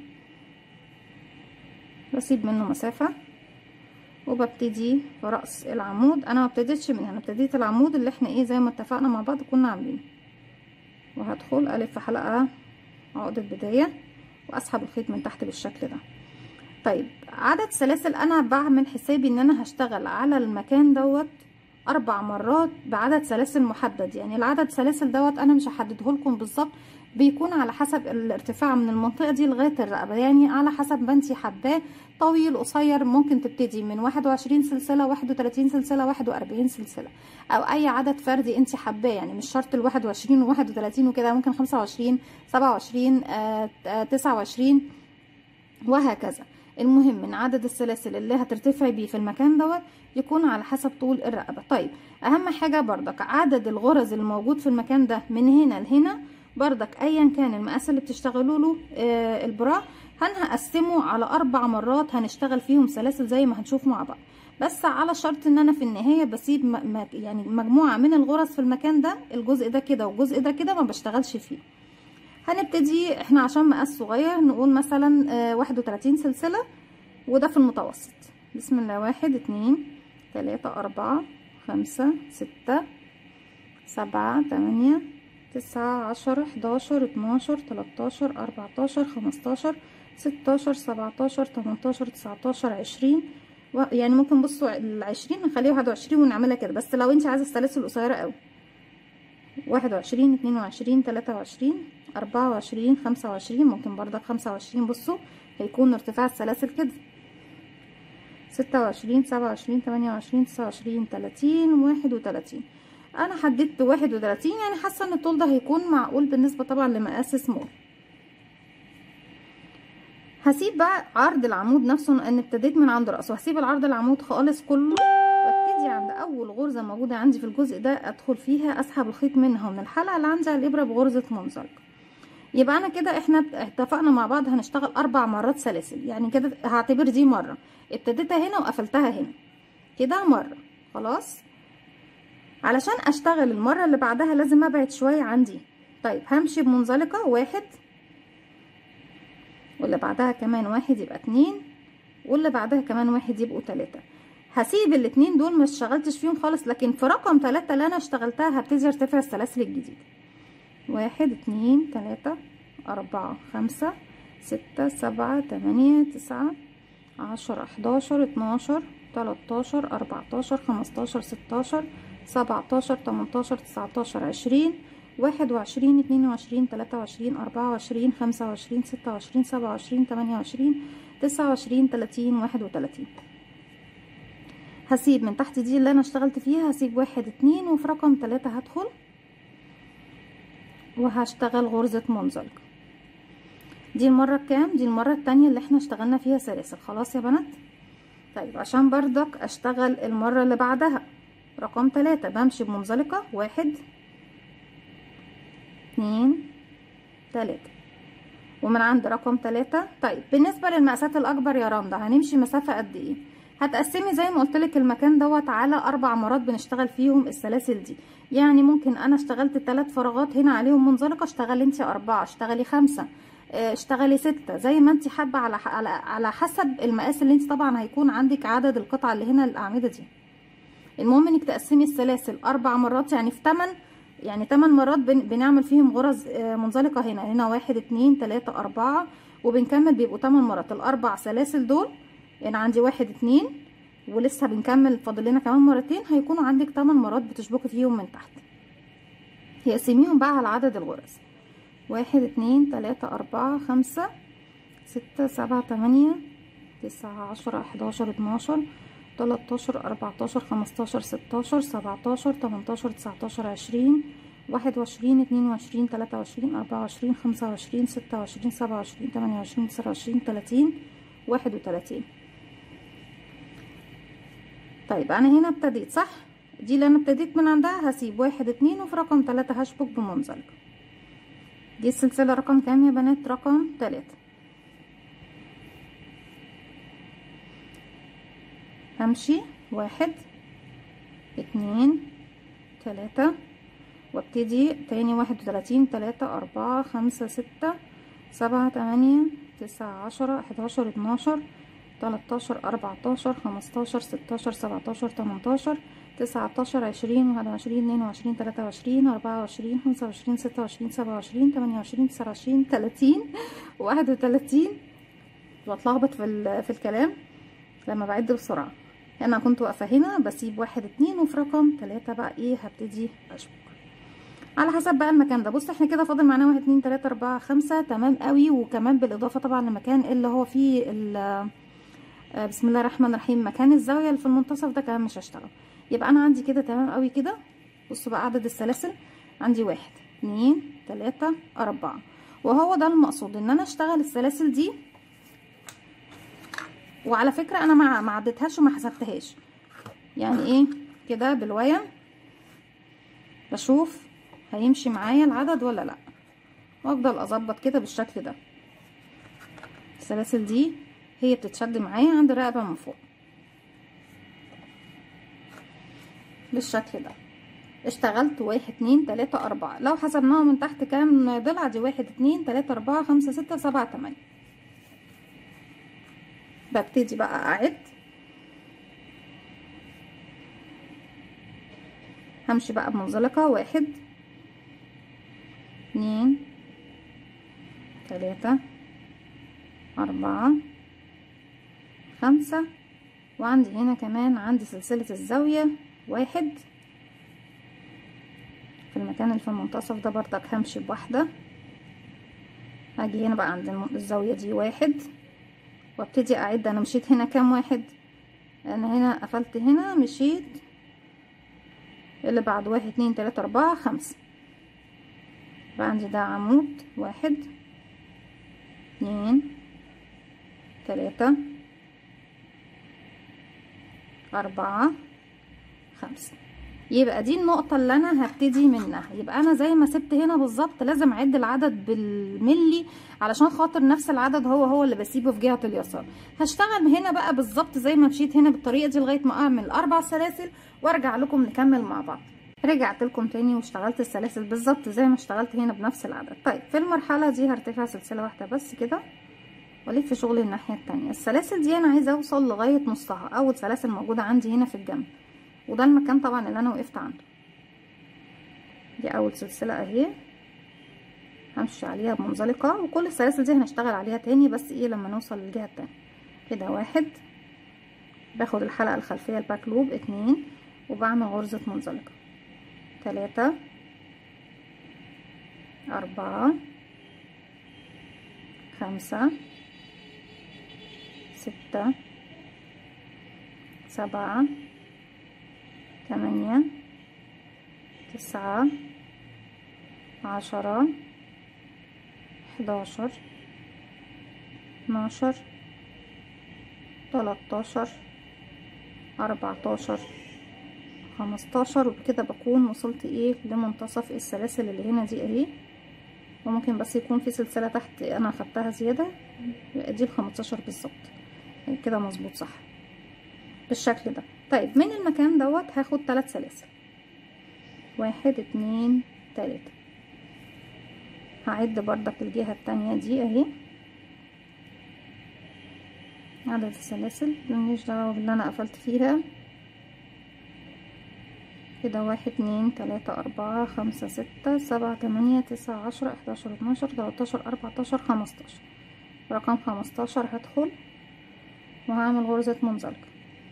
S1: بسيب منه مسافه وببتدي في راس العمود انا ما ابتديتش من هنا ابتديت العمود اللي احنا ايه زي ما اتفقنا مع بعض كنا عاملينه وهدخل الف حلقه عقده بدايه واسحب الخيط من تحت بالشكل ده طيب عدد سلاسل انا بعمل حسابي ان انا هشتغل على المكان دوت اربع مرات بعدد سلاسل محدد يعني العدد سلاسل دوت انا مش هحدده لكم بالظبط بيكون على حسب الارتفاع من المنطقة دي لغاية الرقبة يعني على حسب ما انتي حباه طويل قصير ممكن تبتدي من واحد وعشرين سلسلة واحد وتلاتين سلسلة واحد واربعين سلسلة او اي عدد فردي انتي حباه يعني مش شرط الواحد وعشرين وواحد وتلاتين وكده ممكن خمسة وعشرين سبعة وعشرين تسعة وعشرين وهكذا المهم من عدد السلاسل اللي هترتفعي بيه في المكان دوت يكون على حسب طول الرقبة طيب اهم حاجة بردك عدد الغرز الموجود في المكان ده من هنا لهنا بردك ايا كان المقاس اللي بتشتغلوا له آه البرا هنقسمه على اربع مرات هنشتغل فيهم سلاسل زي ما هنشوف مع بعض بس على شرط ان انا في النهايه بسيب م يعني مجموعه من الغرز في المكان ده الجزء ده كده والجزء ده كده ما بشتغلش فيه هنبتدي احنا عشان مقاس صغير نقول مثلا آه واحد وتلاتين سلسله وده في المتوسط بسم الله واحد اتنين تلاتة اربعة خمسة ستة سبعة تمانية تسعة عشرة حداشر اتناشر تلاتاشر اربعتاشر خمستاشر ستاشر سبعتاشر تمنتاشر تسعتاشر عشرين يعني ممكن بصوا العشرين نخليه واحد وعشرين ونعملها كده بس لو انت عايزة السلاسل قصيرة اوي واحد وعشرين اتنين وعشرين تلاتة وعشرين اربعة وعشرين خمسة وعشرين ممكن برضك خمسة وعشرين بصوا هيكون ارتفاع السلاسل كده ستة وعشرين سبعة وعشرين تمانية وعشرين تسعة وعشرين تلاتين واحد وتلاتين انا حددت واحد وتلاتين يعني حاسه ان الطول ده هيكون معقول بالنسبه طبعا لمقاس سمول هسيب بقى عرض العمود نفسه لان ابتديت من عند راسه هسيب العرض العمود خالص كله وابتدي عند اول غرزه موجوده عندي في الجزء ده ادخل فيها اسحب الخيط منها ومن الحلقه اللي عندي على الابره بغرزه منزلقه يبقى انا كده احنا اتفقنا مع بعض هنشتغل اربع مرات سلاسل يعني كده هعتبر دي مره ابتديتها هنا وقفلتها هنا كده مره خلاص علشان اشتغل المرة اللي بعدها لازم ابعد شوية عن دي طيب همشي بمنزلقة واحد واللي بعدها كمان واحد يبقى اتنين واللي بعدها كمان واحد يبقوا تلاتة هسيب الاتنين دول ما اشتغلتش فيهم خالص لكن في رقم تلاتة اللي انا اشتغلتها هبتدي ارتفع السلاسل الجديدة واحد اتنين تلاتة اربعة خمسة ستة سبعة تمانية تسعة عشرة حداشر اتناشر تلاتاشر اربعتاشر خمستاشر ستاشر سبعتاشر تمنتاشر تسعتاشر عشرين واحد وعشرين اتنين وعشرين تلاتة وعشرين اربعة وعشرين خمسة وعشرين ستة وعشرين سبعة وعشرين تمانية وعشرين تسعة وعشرين تلاتين واحد وتلاتين هسيب من تحت دي اللي انا اشتغلت فيها هسيب واحد اتنين وفي رقم تلاتة هدخل وهشتغل غرزة منزلقة دي المرة الكام دي المرة التانية اللي احنا اشتغلنا فيها سلاسل خلاص يا بنات طيب عشان بردك اشتغل المرة اللي بعدها رقم تلاتة بمشي بمنزلقة واحد اتنين تلاتة ومن عند رقم تلاتة طيب بالنسبة للمقاسات الأكبر يا رندا هنمشي مسافة قد ايه هتقسمي زي ما قلتلك المكان دوت على أربع مرات بنشتغل فيهم السلاسل دي يعني ممكن أنا اشتغلت تلات فراغات هنا عليهم منزلقة اشتغلي انتي أربعة اشتغلي خمسة اشتغلي ستة زي ما انت حابة على على على حسب المقاس اللي انت طبعا هيكون عندك عدد القطع اللي هنا الأعمدة دي المهم انك تقسمي السلاسل اربع مرات يعني في تمن يعني تمن مرات بن بنعمل فيهم غرز منزلقة هنا هنا واحد اتنين تلاتة اربعة وبنكمل بيبقوا تمن مرات الاربع سلاسل دول يعني عندي واحد اتنين ولسه بنكمل فاضل لنا كمان مرتين هيكونوا عندك تمن مرات بتشبكي فيهم من تحت هيقسميهم بقى على عدد الغرز واحد اتنين تلاتة اربعة خمسة ستة سبعة تمانية تسعة عشرة حداشر اتناشر تلاتاشر اربعتاشر خمستاشر ستاشر سبعتاشر تمنتاشر تسعتاشر عشرين واحد وعشرين اتنين وعشرين تلاتة وعشرين اربعة وعشرين خمسة وعشرين ستة وعشرين سبعة وعشرين تمانية وعشرين تسعة وعشرين تلاتين واحد وتلاتين طيب انا هنا ابتديت صح دي اللي انا ابتديت من عندها هسيب واحد اتنين وفي رقم تلاتة هشبك بمنزلقة دي السلسلة رقم كام يا بنات رقم تلاتة همشي واحد اتنين تلاتة وابتدي تاني واحد وتلاتين تلاتة اربعة خمسة ستة سبعة تمانية تسعة عشرة حداشر اتناشر تلاتاشر اربعتاشر خمستاشر ستاشر سبعتاشر تمنتاشر تسعتاشر عشرين واحد وعشرين اتنين وعشرين تلاتة وعشرين اربعة وعشرين خمسة وعشرين ستة وعشرين سبعة وعشرين تمانية وعشرين تسعة وعشرين تلاتين واحد وتلاتين بتلخبط في, في الكلام لما بعد بسرعة انا كنت واقفة هنا بسيب واحد اتنين وفي رقم تلاتة بقى ايه هبتدي اشبك على حسب بقى المكان ده بص احنا كده فاضل معانا واحد اتنين تلاتة اربعة خمسة تمام قوي وكمان بالاضافة طبعا لمكان اللي هو فيه بسم الله الرحمن الرحيم مكان الزاوية اللي في المنتصف ده كمان مش هشتغل يبقى انا عندي كده تمام قوي كده بصوا بقى عدد السلاسل عندي واحد اتنين تلاتة اربعة وهو ده المقصود ان انا اشتغل السلاسل دي وعلى فكرة انا ما ما عدتهاش وما حسبتهاش يعني ايه كده بالويم بشوف هيمشي معايا العدد ولا لا وافضل اظبط كده بالشكل ده السلاسل دي هي بتتشد معايا عند الرقبة من فوق بالشكل ده اشتغلت واحد اتنين تلاتة اربعة لو حسبناها من تحت كام ضلع دي واحد اتنين تلاتة اربعة خمسة ستة سبعة تمانية ببتدي بقى اعد همشي بقى بمنزلقة واحد اتنين تلاتة اربعة خمسة وعندي هنا كمان عندي سلسلة الزاوية واحد في المكان اللي في المنتصف ده برضك همشي بواحدة هاجي هنا بقى عند الزاوية دي واحد وابتدي اعد انا مشيت هنا كام واحد انا هنا قفلت هنا مشيت اللي بعد واحد اتنين تلاتة اربعة خمسة بقى عندي ده عمود واحد اتنين تلاتة أربعة خمسة يبقى دي النقطة اللي أنا هبتدي منها يبقى أنا زي ما سبت هنا بالظبط لازم أعد العدد بالملي علشان خاطر نفس العدد هو هو اللي بسيبه في جهة اليسار هشتغل هنا بقى بالظبط زي ما مشيت هنا بالطريقة دي لغاية ما أعمل أربع سلاسل وأرجع لكم نكمل مع بعض رجعت لكم تاني واشتغلت السلاسل بالظبط زي ما اشتغلت هنا بنفس العدد طيب في المرحلة دي هرتفع سلسلة واحدة بس كده والف شغل الناحية التانية السلاسل دي انا عايزة اوصل لغاية نصها اول سلاسل موجودة عندي هنا في الجنب وده المكان طبعا اللي انا وقفت عنده دي اول سلسلة اهي همشي عليها بمنزلقة وكل السلاسل دي هنشتغل عليها تاني بس ايه لما نوصل للجهة التانية كده واحد باخد الحلقة الخلفية الباك لوب اتنين وبعمل غرزة منزلقة تلاتة أربعة خمسة ستة سبعة تمانية تسعة عشرة حداشر اتناشر تلاتاشر أربعتاشر خمستاشر وبكده بكون وصلت ايه لمنتصف السلاسل اللي هنا دي اهي وممكن بس يكون في سلسلة تحت انا اخدتها زيادة يبقى دي الخمستاشر بالظبط كده مظبوط صح بالشكل ده طيب من المكان دوت هاخد ثلاث سلاسل واحد اتنين تلاتة هعد بردك الجهة التانية دي اهي عدد السلاسل ملنيش دعوة باللي انا قفلت فيها كده واحد اتنين تلاتة اربعة خمسة ستة سبعة تمانية تسعة عشرة احداشر اتناشر تلاتاشر اربعتاشر خمستاشر رقم خمستاشر هدخل وهعمل غرزة منزلقة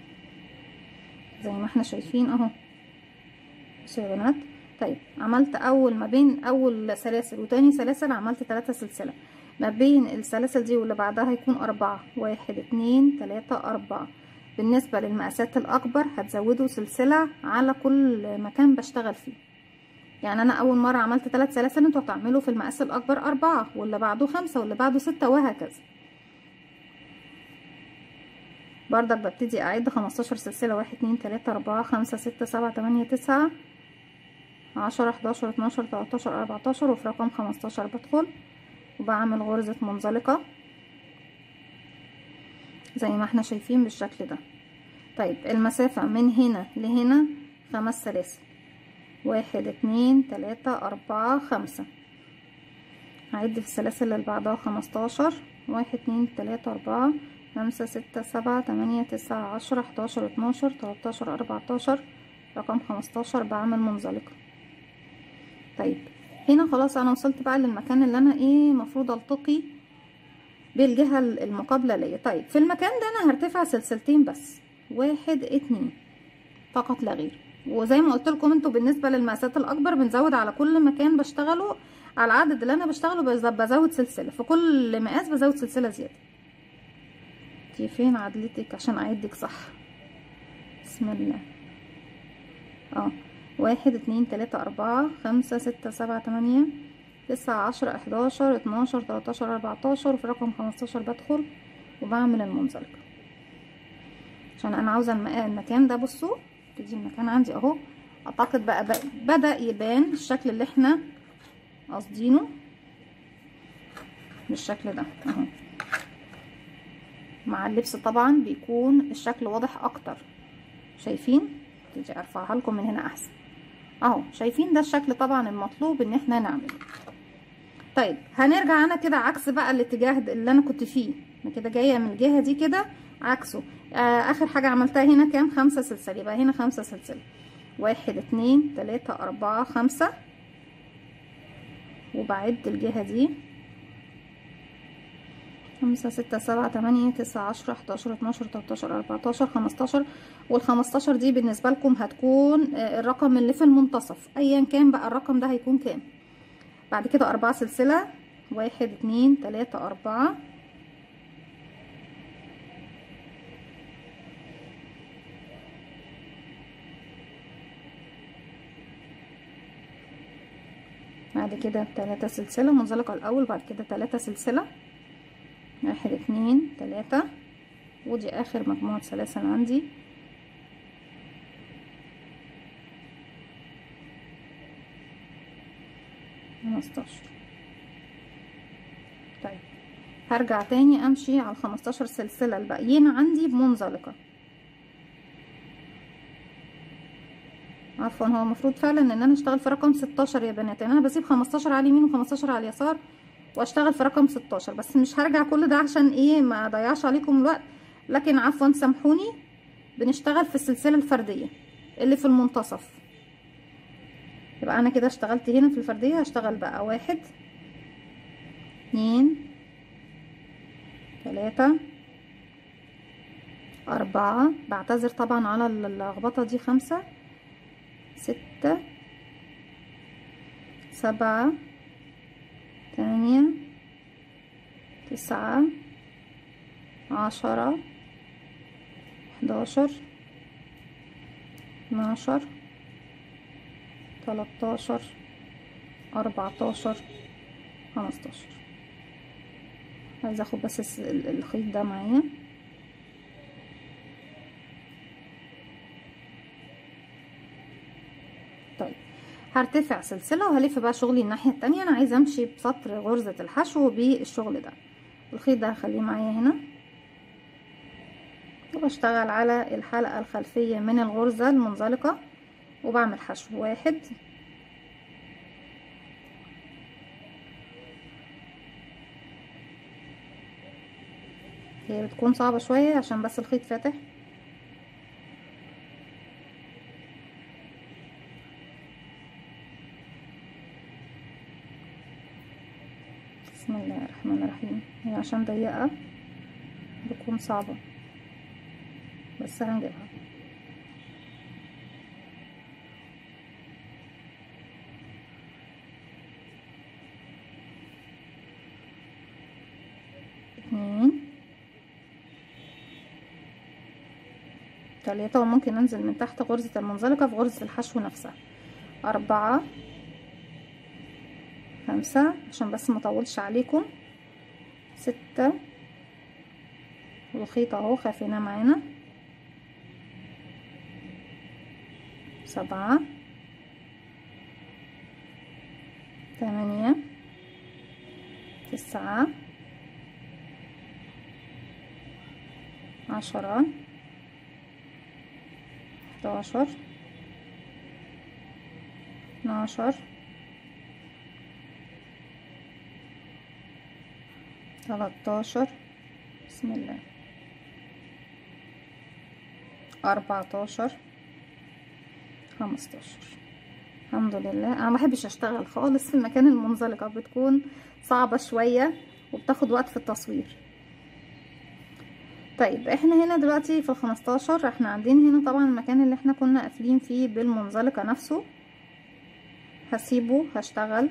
S1: زي ما احنا شايفين اهو بصوا يا بنات طيب عملت اول ما بين اول سلاسل وتاني سلاسل عملت تلاتة سلسلة ما بين السلاسل دي واللي بعدها هيكون اربعة واحد اتنين تلاتة اربعة بالنسبة للمقاسات الاكبر هتزودوا سلسلة على كل مكان بشتغل فيه يعني انا اول مرة عملت تلات سلاسل انتوا هتعملوا في المقاس الاكبر اربعة واللي بعده خمسة واللي بعده ستة وهكذا بردك ببتدي اعد خمستاشر سلسلة واحد اتنين تلاتة اربعة خمسة ستة سبعة تمانية تسعة عشرة حداشر اتناشر تلاتاشر اربعتاشر وفي رقم خمستاشر بدخل وبعمل غرزة منزلقة زي ما احنا شايفين بالشكل ده طيب المسافة من هنا لهنا خمس سلاسل واحد اتنين تلاتة اربعة خمسة هعد في السلاسل اللي بعدها خمستاشر واحد اتنين تلاتة اربعة خمسة ستة سبعة تمانية تسعة عشرة حداشر اتناشر تلاتاشر اربعتاشر رقم خمستاشر بعمل منزلقة طيب هنا خلاص انا وصلت بقى للمكان اللي انا ايه مفروض التقي بالجهة المقابلة ليا طيب في المكان ده انا هرتفع سلسلتين بس واحد اتنين فقط لا غير وزي ما قلت لكم انتوا بالنسبه للمقاسات الاكبر بنزود على كل مكان بشتغله على العدد اللي انا بشتغله بزود سلسله في كل مقاس بزود سلسله زياده انتي فين عدلتك عشان اعدك صح بسم الله اه واحد اتنين تلاتة اربعة خمسة ستة سبعة تمانية تسعة عشرة احداشر اتناشر تلاتاشر اربعتاشر وفي رقم خمستاشر بدخل وبعمل المنزلقة عشان انا عاوزة المكان ده بصوا ابتدي المكان عندي اهو اعتقد بقى, بقى بدأ يبان الشكل اللي احنا قاصدينه بالشكل ده اهو مع اللبس طبعا بيكون الشكل واضح اكتر شايفين تيجي ارفعها لكم من هنا احسن اهو شايفين ده الشكل طبعا المطلوب ان احنا نعمله طيب هنرجع انا كده عكس بقى الاتجاه اللي انا كنت فيه انا كده جايه من الجهه دي كده عكسه آه اخر حاجه عملتها هنا كام خمسة سلسله يبقى هنا خمسة سلسله واحد اتنين تلاتة اربعة خمسة وبعد الجهه دي خمسة ستة سبعة تمانية تسعة عشرة حداشر اتناشر تلاتاشر اربعتاشر خمستاشر والخمستاشر دي بالنسبة لكم هتكون الرقم اللي في المنتصف ايا كان بقى الرقم ده هيكون كام بعد كده اربعة سلسلة واحد اتنين تلاتة اربعة بعد كده تلاتة سلسلة منزلقة الاول بعد كده تلاتة سلسلة واحد اتنين تلاتة ودي اخر مجموعة سلاسل عندي خمستاشر طيب هرجع تاني امشي على الخمستاشر سلسلة الباقيين عندي بمنزلقة عفوا هو المفروض فعلا ان انا اشتغل في رقم ستاشر يا بنات يعني انا بسيب خمستاشر على اليمين وخمستاشر على اليسار واشتغل في رقم 16 بس مش هرجع كل ده عشان ايه ما اضيعش عليكم الوقت لكن عفوا سامحوني بنشتغل في السلسله الفرديه اللي في المنتصف يبقى انا كده اشتغلت هنا في الفرديه هشتغل بقى واحد اتنين تلاتة أربعة بعتذر طبعا على اللخبطة دي خمسة ستة سبعة تمانية تسعة عشرة حداشر اتناشر تلاتاشر اربعتاشر خمستاشر عايزة اخد بس الخيط ده معايا طيب هرتفع سلسلة وهلف بقى شغلي الناحية التانية انا عايزة امشي بسطر غرزة الحشو بالشغل ده الخيط ده هخليه معايا هنا وبشتغل على الحلقة الخلفية من الغرزة المنزلقة وبعمل حشو واحد هي بتكون صعبة شوية عشان بس الخيط فاتح بسم الله الرحمن الرحيم هي عشان ضيقة بتكون صعبة بس هنجيبها اتنين تلاتة وممكن انزل من تحت غرزة المنزلقة في غرزة الحشو نفسها اربعة خمسة عشان بس مطولش عليكم ستة والخيط اهو خافينا معانا سبعة تمانية تسعة عشرة حداشر اتناشر تلاتاشر بسم الله اربعتاشر خمستاشر الحمد لله انا محبش اشتغل خالص في المكان المنزلقة بتكون صعبة شوية وبتاخد وقت في التصوير طيب احنا هنا دلوقتي في الخمستاشر احنا عندنا هنا طبعا المكان اللي احنا كنا قافلين فيه بالمنزلقة نفسه هسيبه هشتغل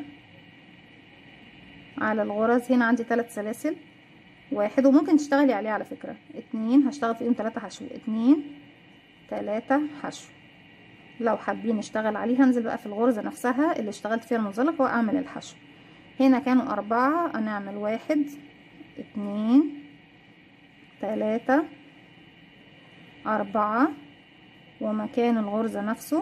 S1: على الغرز هنا عندي ثلاث سلاسل واحد وممكن تشتغلي عليه على فكرة اتنين هشتغل فيهم ثلاثة حشو اتنين ثلاثة حشو لو حابين نشتغل عليه هنزل بقى في الغرزة نفسها اللي اشتغلت فيها المنزلقة واعمل الحشو هنا كانوا اربعة هنعمل واحد اتنين تلاتة أربعة ومكان الغرزة نفسه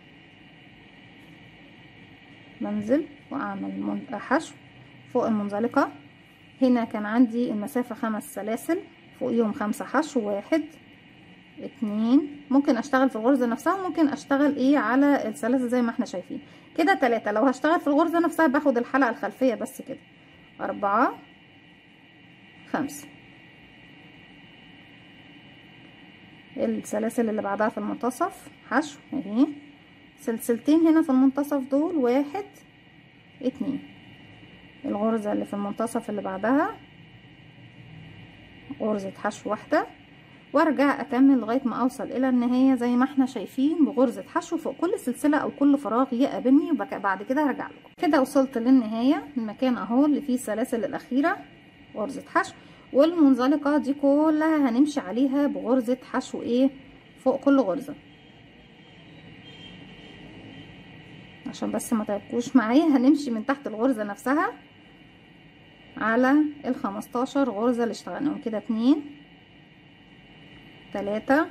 S1: بنزل وأعمل حشو فوق المنزلقة هنا كان عندي المسافة خمس سلاسل فوقيهم خمسة حشو واحد اتنين ممكن اشتغل في الغرزة نفسها ممكن اشتغل ايه على السلاسل زي ما احنا شايفين كده تلاتة لو هشتغل في الغرزة نفسها باخد الحلقة الخلفية بس كده أربعة خمسة السلاسل اللي بعدها في المنتصف حشو اهي سلسلتين هنا في المنتصف دول واحد اتنين الغرزة اللي في المنتصف اللي بعدها غرزة حشو واحدة وارجع اكمل لغاية ما اوصل الى النهاية زي ما احنا شايفين بغرزة حشو فوق كل سلسلة او كل فراغ يقابلني وبعد كده هرجع لكم كده وصلت للنهاية المكان اهو اللي فيه السلاسل الاخيرة غرزة حشو والمنزلقة دي كلها هنمشي عليها بغرزة حشو ايه فوق كل غرزة عشان بس ما تعبكوش معايا هنمشي من تحت الغرزة نفسها على الخمستاشر غرزة اللي اشتغلناهم كده اتنين تلاتة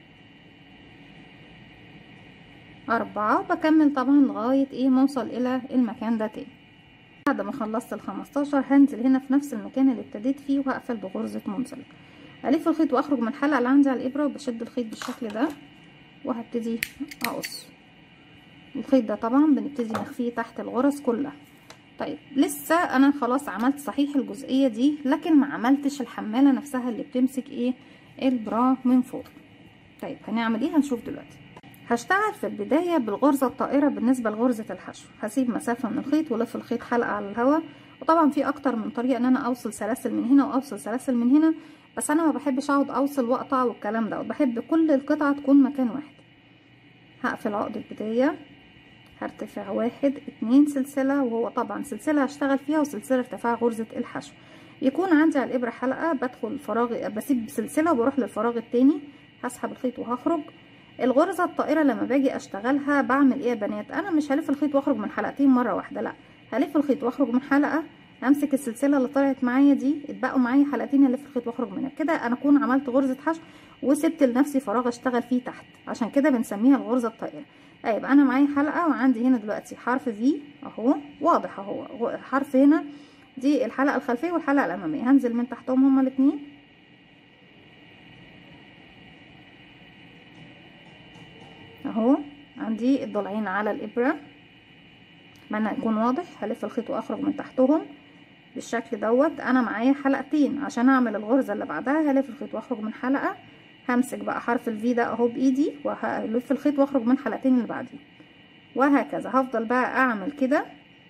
S1: أربعة وبكمل طبعا لغاية ايه ما اوصل الى المكان ده تاني بعد ما خلصت الخمستاشر هنزل هنا في نفس المكان اللي ابتديت فيه وهقفل بغرزة منزلق الف الخيط واخرج من الحلقة اللي عندي على الابرة وبشد الخيط بالشكل ده وهبتدي اقص الخيط ده طبعا بنبتدي نخفيه تحت الغرز كلها طيب لسه انا خلاص عملت صحيح الجزئية دي لكن ما عملتش الحمالة نفسها اللي بتمسك ايه البرا من فوق طيب هنعمل ايه هنشوف دلوقتي هشتغل في البداية بالغرزة الطائرة بالنسبة لغرزة الحشو هسيب مسافة من الخيط ولف الخيط حلقة على الهواء وطبعا في اكتر من طريقة ان انا اوصل سلاسل من هنا واوصل سلاسل من هنا بس انا ما بحبش اقعد اوصل واقطع والكلام ده بحب كل القطعة تكون مكان واحد هقفل عقدة بداية هرتفع واحد اتنين سلسلة وهو طبعا سلسلة هشتغل فيها وسلسلة ارتفاع غرزة الحشو يكون عندي على الابرة حلقة بدخل الفراغ بسيب سلسلة وبروح للفراغ التاني هسحب الخيط وهخرج الغرزة الطائرة لما باجي اشتغلها بعمل ايه يا بنات انا مش هلف الخيط واخرج من حلقتين مرة واحدة لا هلف الخيط واخرج من حلقة امسك السلسلة اللي طلعت معايا دي اتبقوا معايا حلقتين الف الخيط واخرج منها كده انا اكون عملت غرزة حشو وسبت لنفسي فراغ اشتغل فيه تحت عشان كده بنسميها الغرزة الطائرة يبقى انا معايا حلقة وعندي هنا دلوقتي حرف في اهو واضح اهو حرف هنا دي الحلقة الخلفية والحلقة الامامية هنزل من تحتهم هما الاتنين اهو عندي الضلعين على الابرة اتمنى يكون واضح هلف الخيط واخرج من تحتهم بالشكل دوت انا معايا حلقتين عشان اعمل الغرزة اللي بعدها هلف الخيط واخرج من حلقة همسك بقى حرف الفي ده اهو بايدي وهلف الخيط واخرج من حلقتين اللي بعديه وهكذا هفضل بقى اعمل كده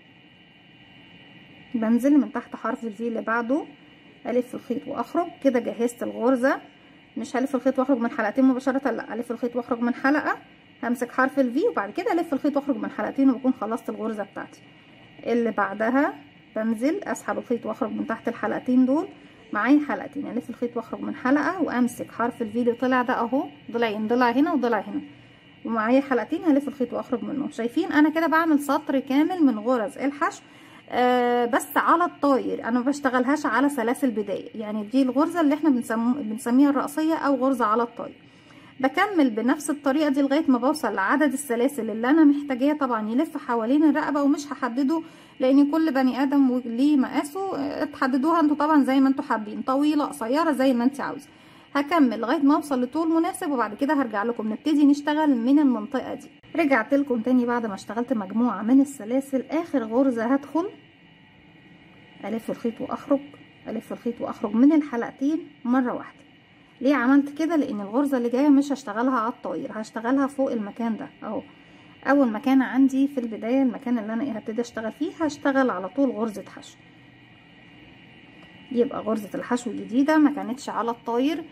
S1: بنزل من تحت حرف الفي اللي بعده الف الخيط واخرج كده جهزت الغرزة مش هلف الخيط واخرج من حلقتين مباشرة لا الف الخيط واخرج من حلقة همسك حرف الفي وبعد كده الف الخيط واخرج من حلقتين وبكون خلصت الغرزة بتاعتي اللي بعدها بنزل اسحب الخيط واخرج من تحت الحلقتين دول معايا حلقتين الف الخيط واخرج من حلقة وامسك حرف الفي اللي طلع ده اهو ضلعين ضلع هنا وضلع هنا ومعايا حلقتين هلف الخيط واخرج منهم شايفين انا كده بعمل سطر كامل من غرز الحشو آه بس على الطاير انا ما بشتغلهاش على سلاسل بداية يعني دي الغرزة اللي احنا بنسم... بنسميها الرأسية او غرزة على الطاير بكمل بنفس الطريقة دي لغاية ما بوصل لعدد السلاسل اللي انا محتاجاه طبعا يلف حوالين الرقبة ومش هحدده لان كل بني ادم ليه مقاسه تحددوها انتوا طبعا زي ما انتوا حابين طويلة قصيرة زي ما انت عاوزة هكمل لغايه ما اوصل لطول مناسب وبعد كده هرجع لكم نبتدي نشتغل من المنطقه دي رجعت لكم تاني بعد ما اشتغلت مجموعه من السلاسل اخر غرزه هدخل الف الخيط واخرج الف الخيط واخرج من الحلقتين مره واحده ليه عملت كده لان الغرزه اللي جايه مش هشتغلها على الطاير هشتغلها فوق المكان ده اهو اول مكان عندي في البدايه المكان اللي انا ايه هبتدي اشتغل فيه هشتغل على طول غرزه حشو يبقى غرزة الحشو الجديدة ما كانتش على الطاير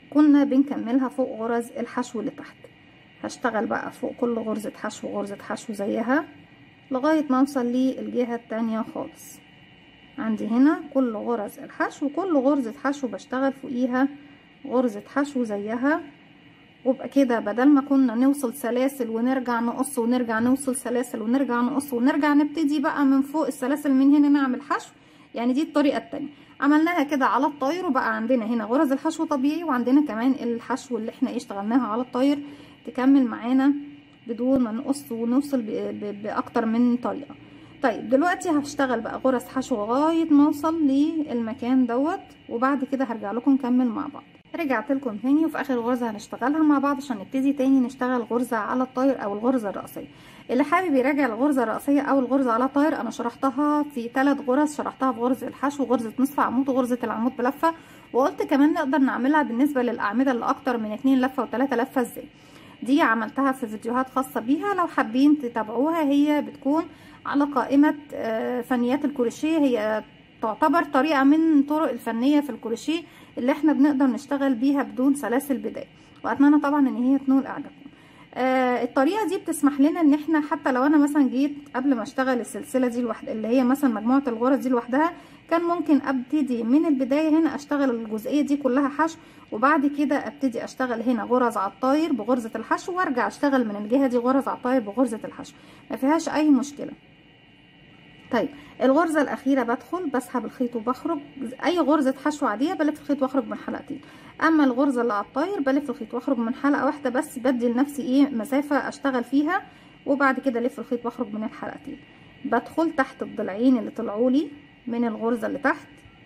S1: كنا بنكملها فوق غرز الحشو اللي تحت هشتغل بقى فوق كل غرزة حشو غرزة حشو زيها لغاية ما اوصل للجهة التانية خالص عندي هنا كل غرز الحشو كل غرزة حشو بشتغل فوقيها غرزة حشو زيها وبقى كده بدل ما كنا نوصل سلاسل ونرجع نقص ونرجع نوصل سلاسل ونرجع نقص ونرجع نبتدي بقى من فوق السلاسل من هنا نعمل حشو يعني دي الطريقة التانية عملناها كده على الطاير وبقى عندنا هنا غرز الحشو طبيعي وعندنا كمان الحشو اللي احنا ايه اشتغلناها على الطاير تكمل معانا بدون ما نقص ونوصل باكتر من طريقة طيب دلوقتي هشتغل بقى غرز حشو لغاية ما اوصل للمكان دوت وبعد كده هرجع لكم نكمل مع بعض رجعت لكم تاني وفي اخر غرزة هنشتغلها مع بعض عشان نبتدي تاني نشتغل غرزة على الطاير او الغرزة الرئيسية اللي حابب يراجع الغرزة الرئيسية او الغرزة على طاير انا شرحتها في ثلاث غرز شرحتها في غرزة الحشو وغرزة نصف عمود وغرزة العمود بلفة وقلت كمان نقدر نعملها بالنسبة للاعمدة اللي اكتر من اتنين لفة وتلاتة لفة ازاي دي عملتها في فيديوهات خاصة بيها لو حابين تتابعوها هي بتكون على قائمة فنيات الكروشيه هي تعتبر طريقة من طرق الفنية في الكروشيه اللي احنا بنقدر نشتغل بيها بدون سلاسل بداية واتمنى طبعا ان هي تنول اعجابكم آه الطريقة دي بتسمح لنا ان احنا حتى لو انا مثلا جيت قبل ما اشتغل السلسلة دي لوحد اللي هي مثلا مجموعة الغرز دي لوحدها كان ممكن ابتدي من البداية هنا اشتغل الجزئية دي كلها حشو وبعد كده ابتدي اشتغل هنا غرز على الطاير بغرزة الحشو وارجع اشتغل من الجهة دي غرز على الطاير بغرزة الحشو ما فيهاش اي مشكلة طيب الغرزة الأخيرة بدخل بسحب الخيط وبخرج أي غرزة حشو عادية بلف الخيط واخرج من حلقتين أما الغرزة اللي على الطاير بلف الخيط واخرج من حلقة واحدة بس بدي لنفسي إيه مسافة أشتغل فيها وبعد كده ألف الخيط واخرج من الحلقتين بدخل تحت الضلعين اللي طلعولي من الغرزة اللي تحت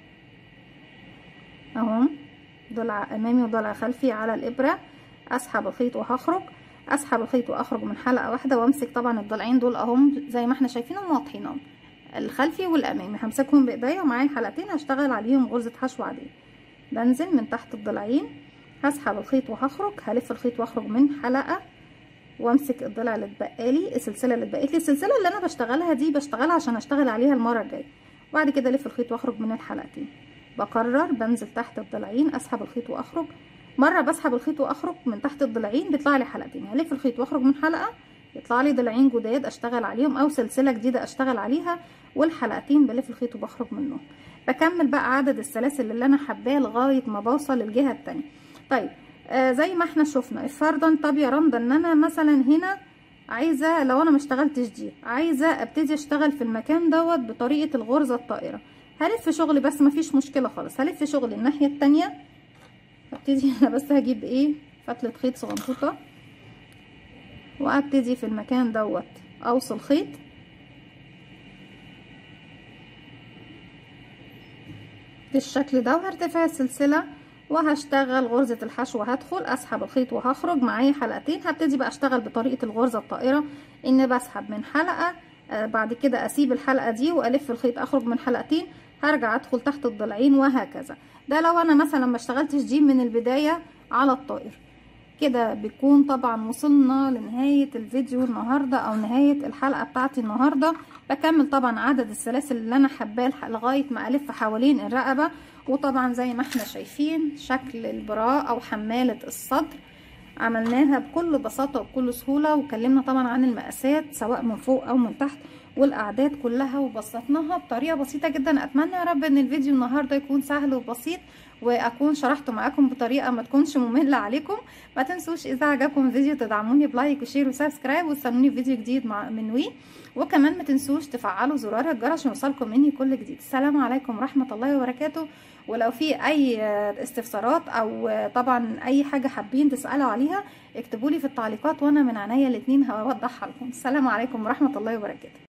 S1: أهم ضلع أمامي وضلع خلفي على الإبرة أسحب الخيط وهخرج أسحب الخيط وأخرج من حلقة واحدة وأمسك طبعا الضلعين دول أهم زي ما احنا شايفينهم واضحينهم الخلفي والامامي همسكهم بايديا ومعايا حلقتين هشتغل عليهم غرزة حشو عادية بنزل من تحت الضلعين هسحب الخيط وهخرج هلف الخيط واخرج من حلقة وامسك الضلع اللي اتبقالي السلسلة اللي اتبقت لي السلسلة اللي انا بشتغلها دي بشتغلها عشان اشتغل عليها المرة الجاية وبعد كده الف الخيط واخرج من الحلقتين بكرر بنزل تحت الضلعين اسحب الخيط واخرج مرة بسحب الخيط واخرج من تحت الضلعين بيطلع لي حلقتين هلف الخيط واخرج من حلقة يطلع لي ضلعين جداد اشتغل عليهم او سلسله جديده اشتغل عليها والحلقتين بلف الخيط وبخرج منهم بكمل بقى عدد السلاسل اللي انا حباه لغايه ما بوصل للجهه التانية طيب آه زي ما احنا شفنا فرضا طب يا رندا ان انا مثلا هنا عايزه لو انا ما اشتغلتش دي عايزه ابتدي اشتغل في المكان دوت بطريقه الغرزه الطائره هلف شغلي بس ما فيش مشكله خالص هلف شغلي الناحيه التانية هبتدي انا بس هجيب ايه فتله خيط صغنطوطه وابتدي في المكان دوت اوصل خيط بالشكل ده وهرتفع السلسله وهشتغل غرزه الحشو هدخل اسحب الخيط وهخرج معايا حلقتين هبتدي بقى اشتغل بطريقه الغرزه الطائره ان بسحب من حلقه آه بعد كده اسيب الحلقه دي والف الخيط اخرج من حلقتين هرجع ادخل تحت الضلعين وهكذا ده لو انا مثلا ما اشتغلتش دي من البدايه على الطائر كده بيكون طبعا وصلنا لنهاية الفيديو النهاردة او نهاية الحلقة بتاعتي النهاردة بكمل طبعا عدد السلاسل اللي انا حباه لغاية ما الف حوالين الرقبة وطبعا زي ما احنا شايفين شكل البراء او حمالة الصدر عملناها بكل بساطة وبكل سهولة وكلمنا طبعا عن المقاسات سواء من فوق او من تحت والاعداد كلها وبسطناها بطريقة بسيطة جدا اتمنى يا رب ان الفيديو النهاردة يكون سهل وبسيط واكون شرحته معاكم بطريقه ما تكونش ممله عليكم ما تنسوش اذا عجبكم الفيديو تدعموني بلايك وشير وسبسكرايب واستنوني في فيديو جديد مع من وي وكمان ما تنسوش تفعلوا زرار الجرس عشان يوصلكم مني كل جديد السلام عليكم ورحمه الله وبركاته ولو في اي استفسارات او طبعا اي حاجه حابين تسالوا عليها اكتبوا لي في التعليقات وانا من عينيا الاثنين هوضحها لكم السلام عليكم ورحمه الله وبركاته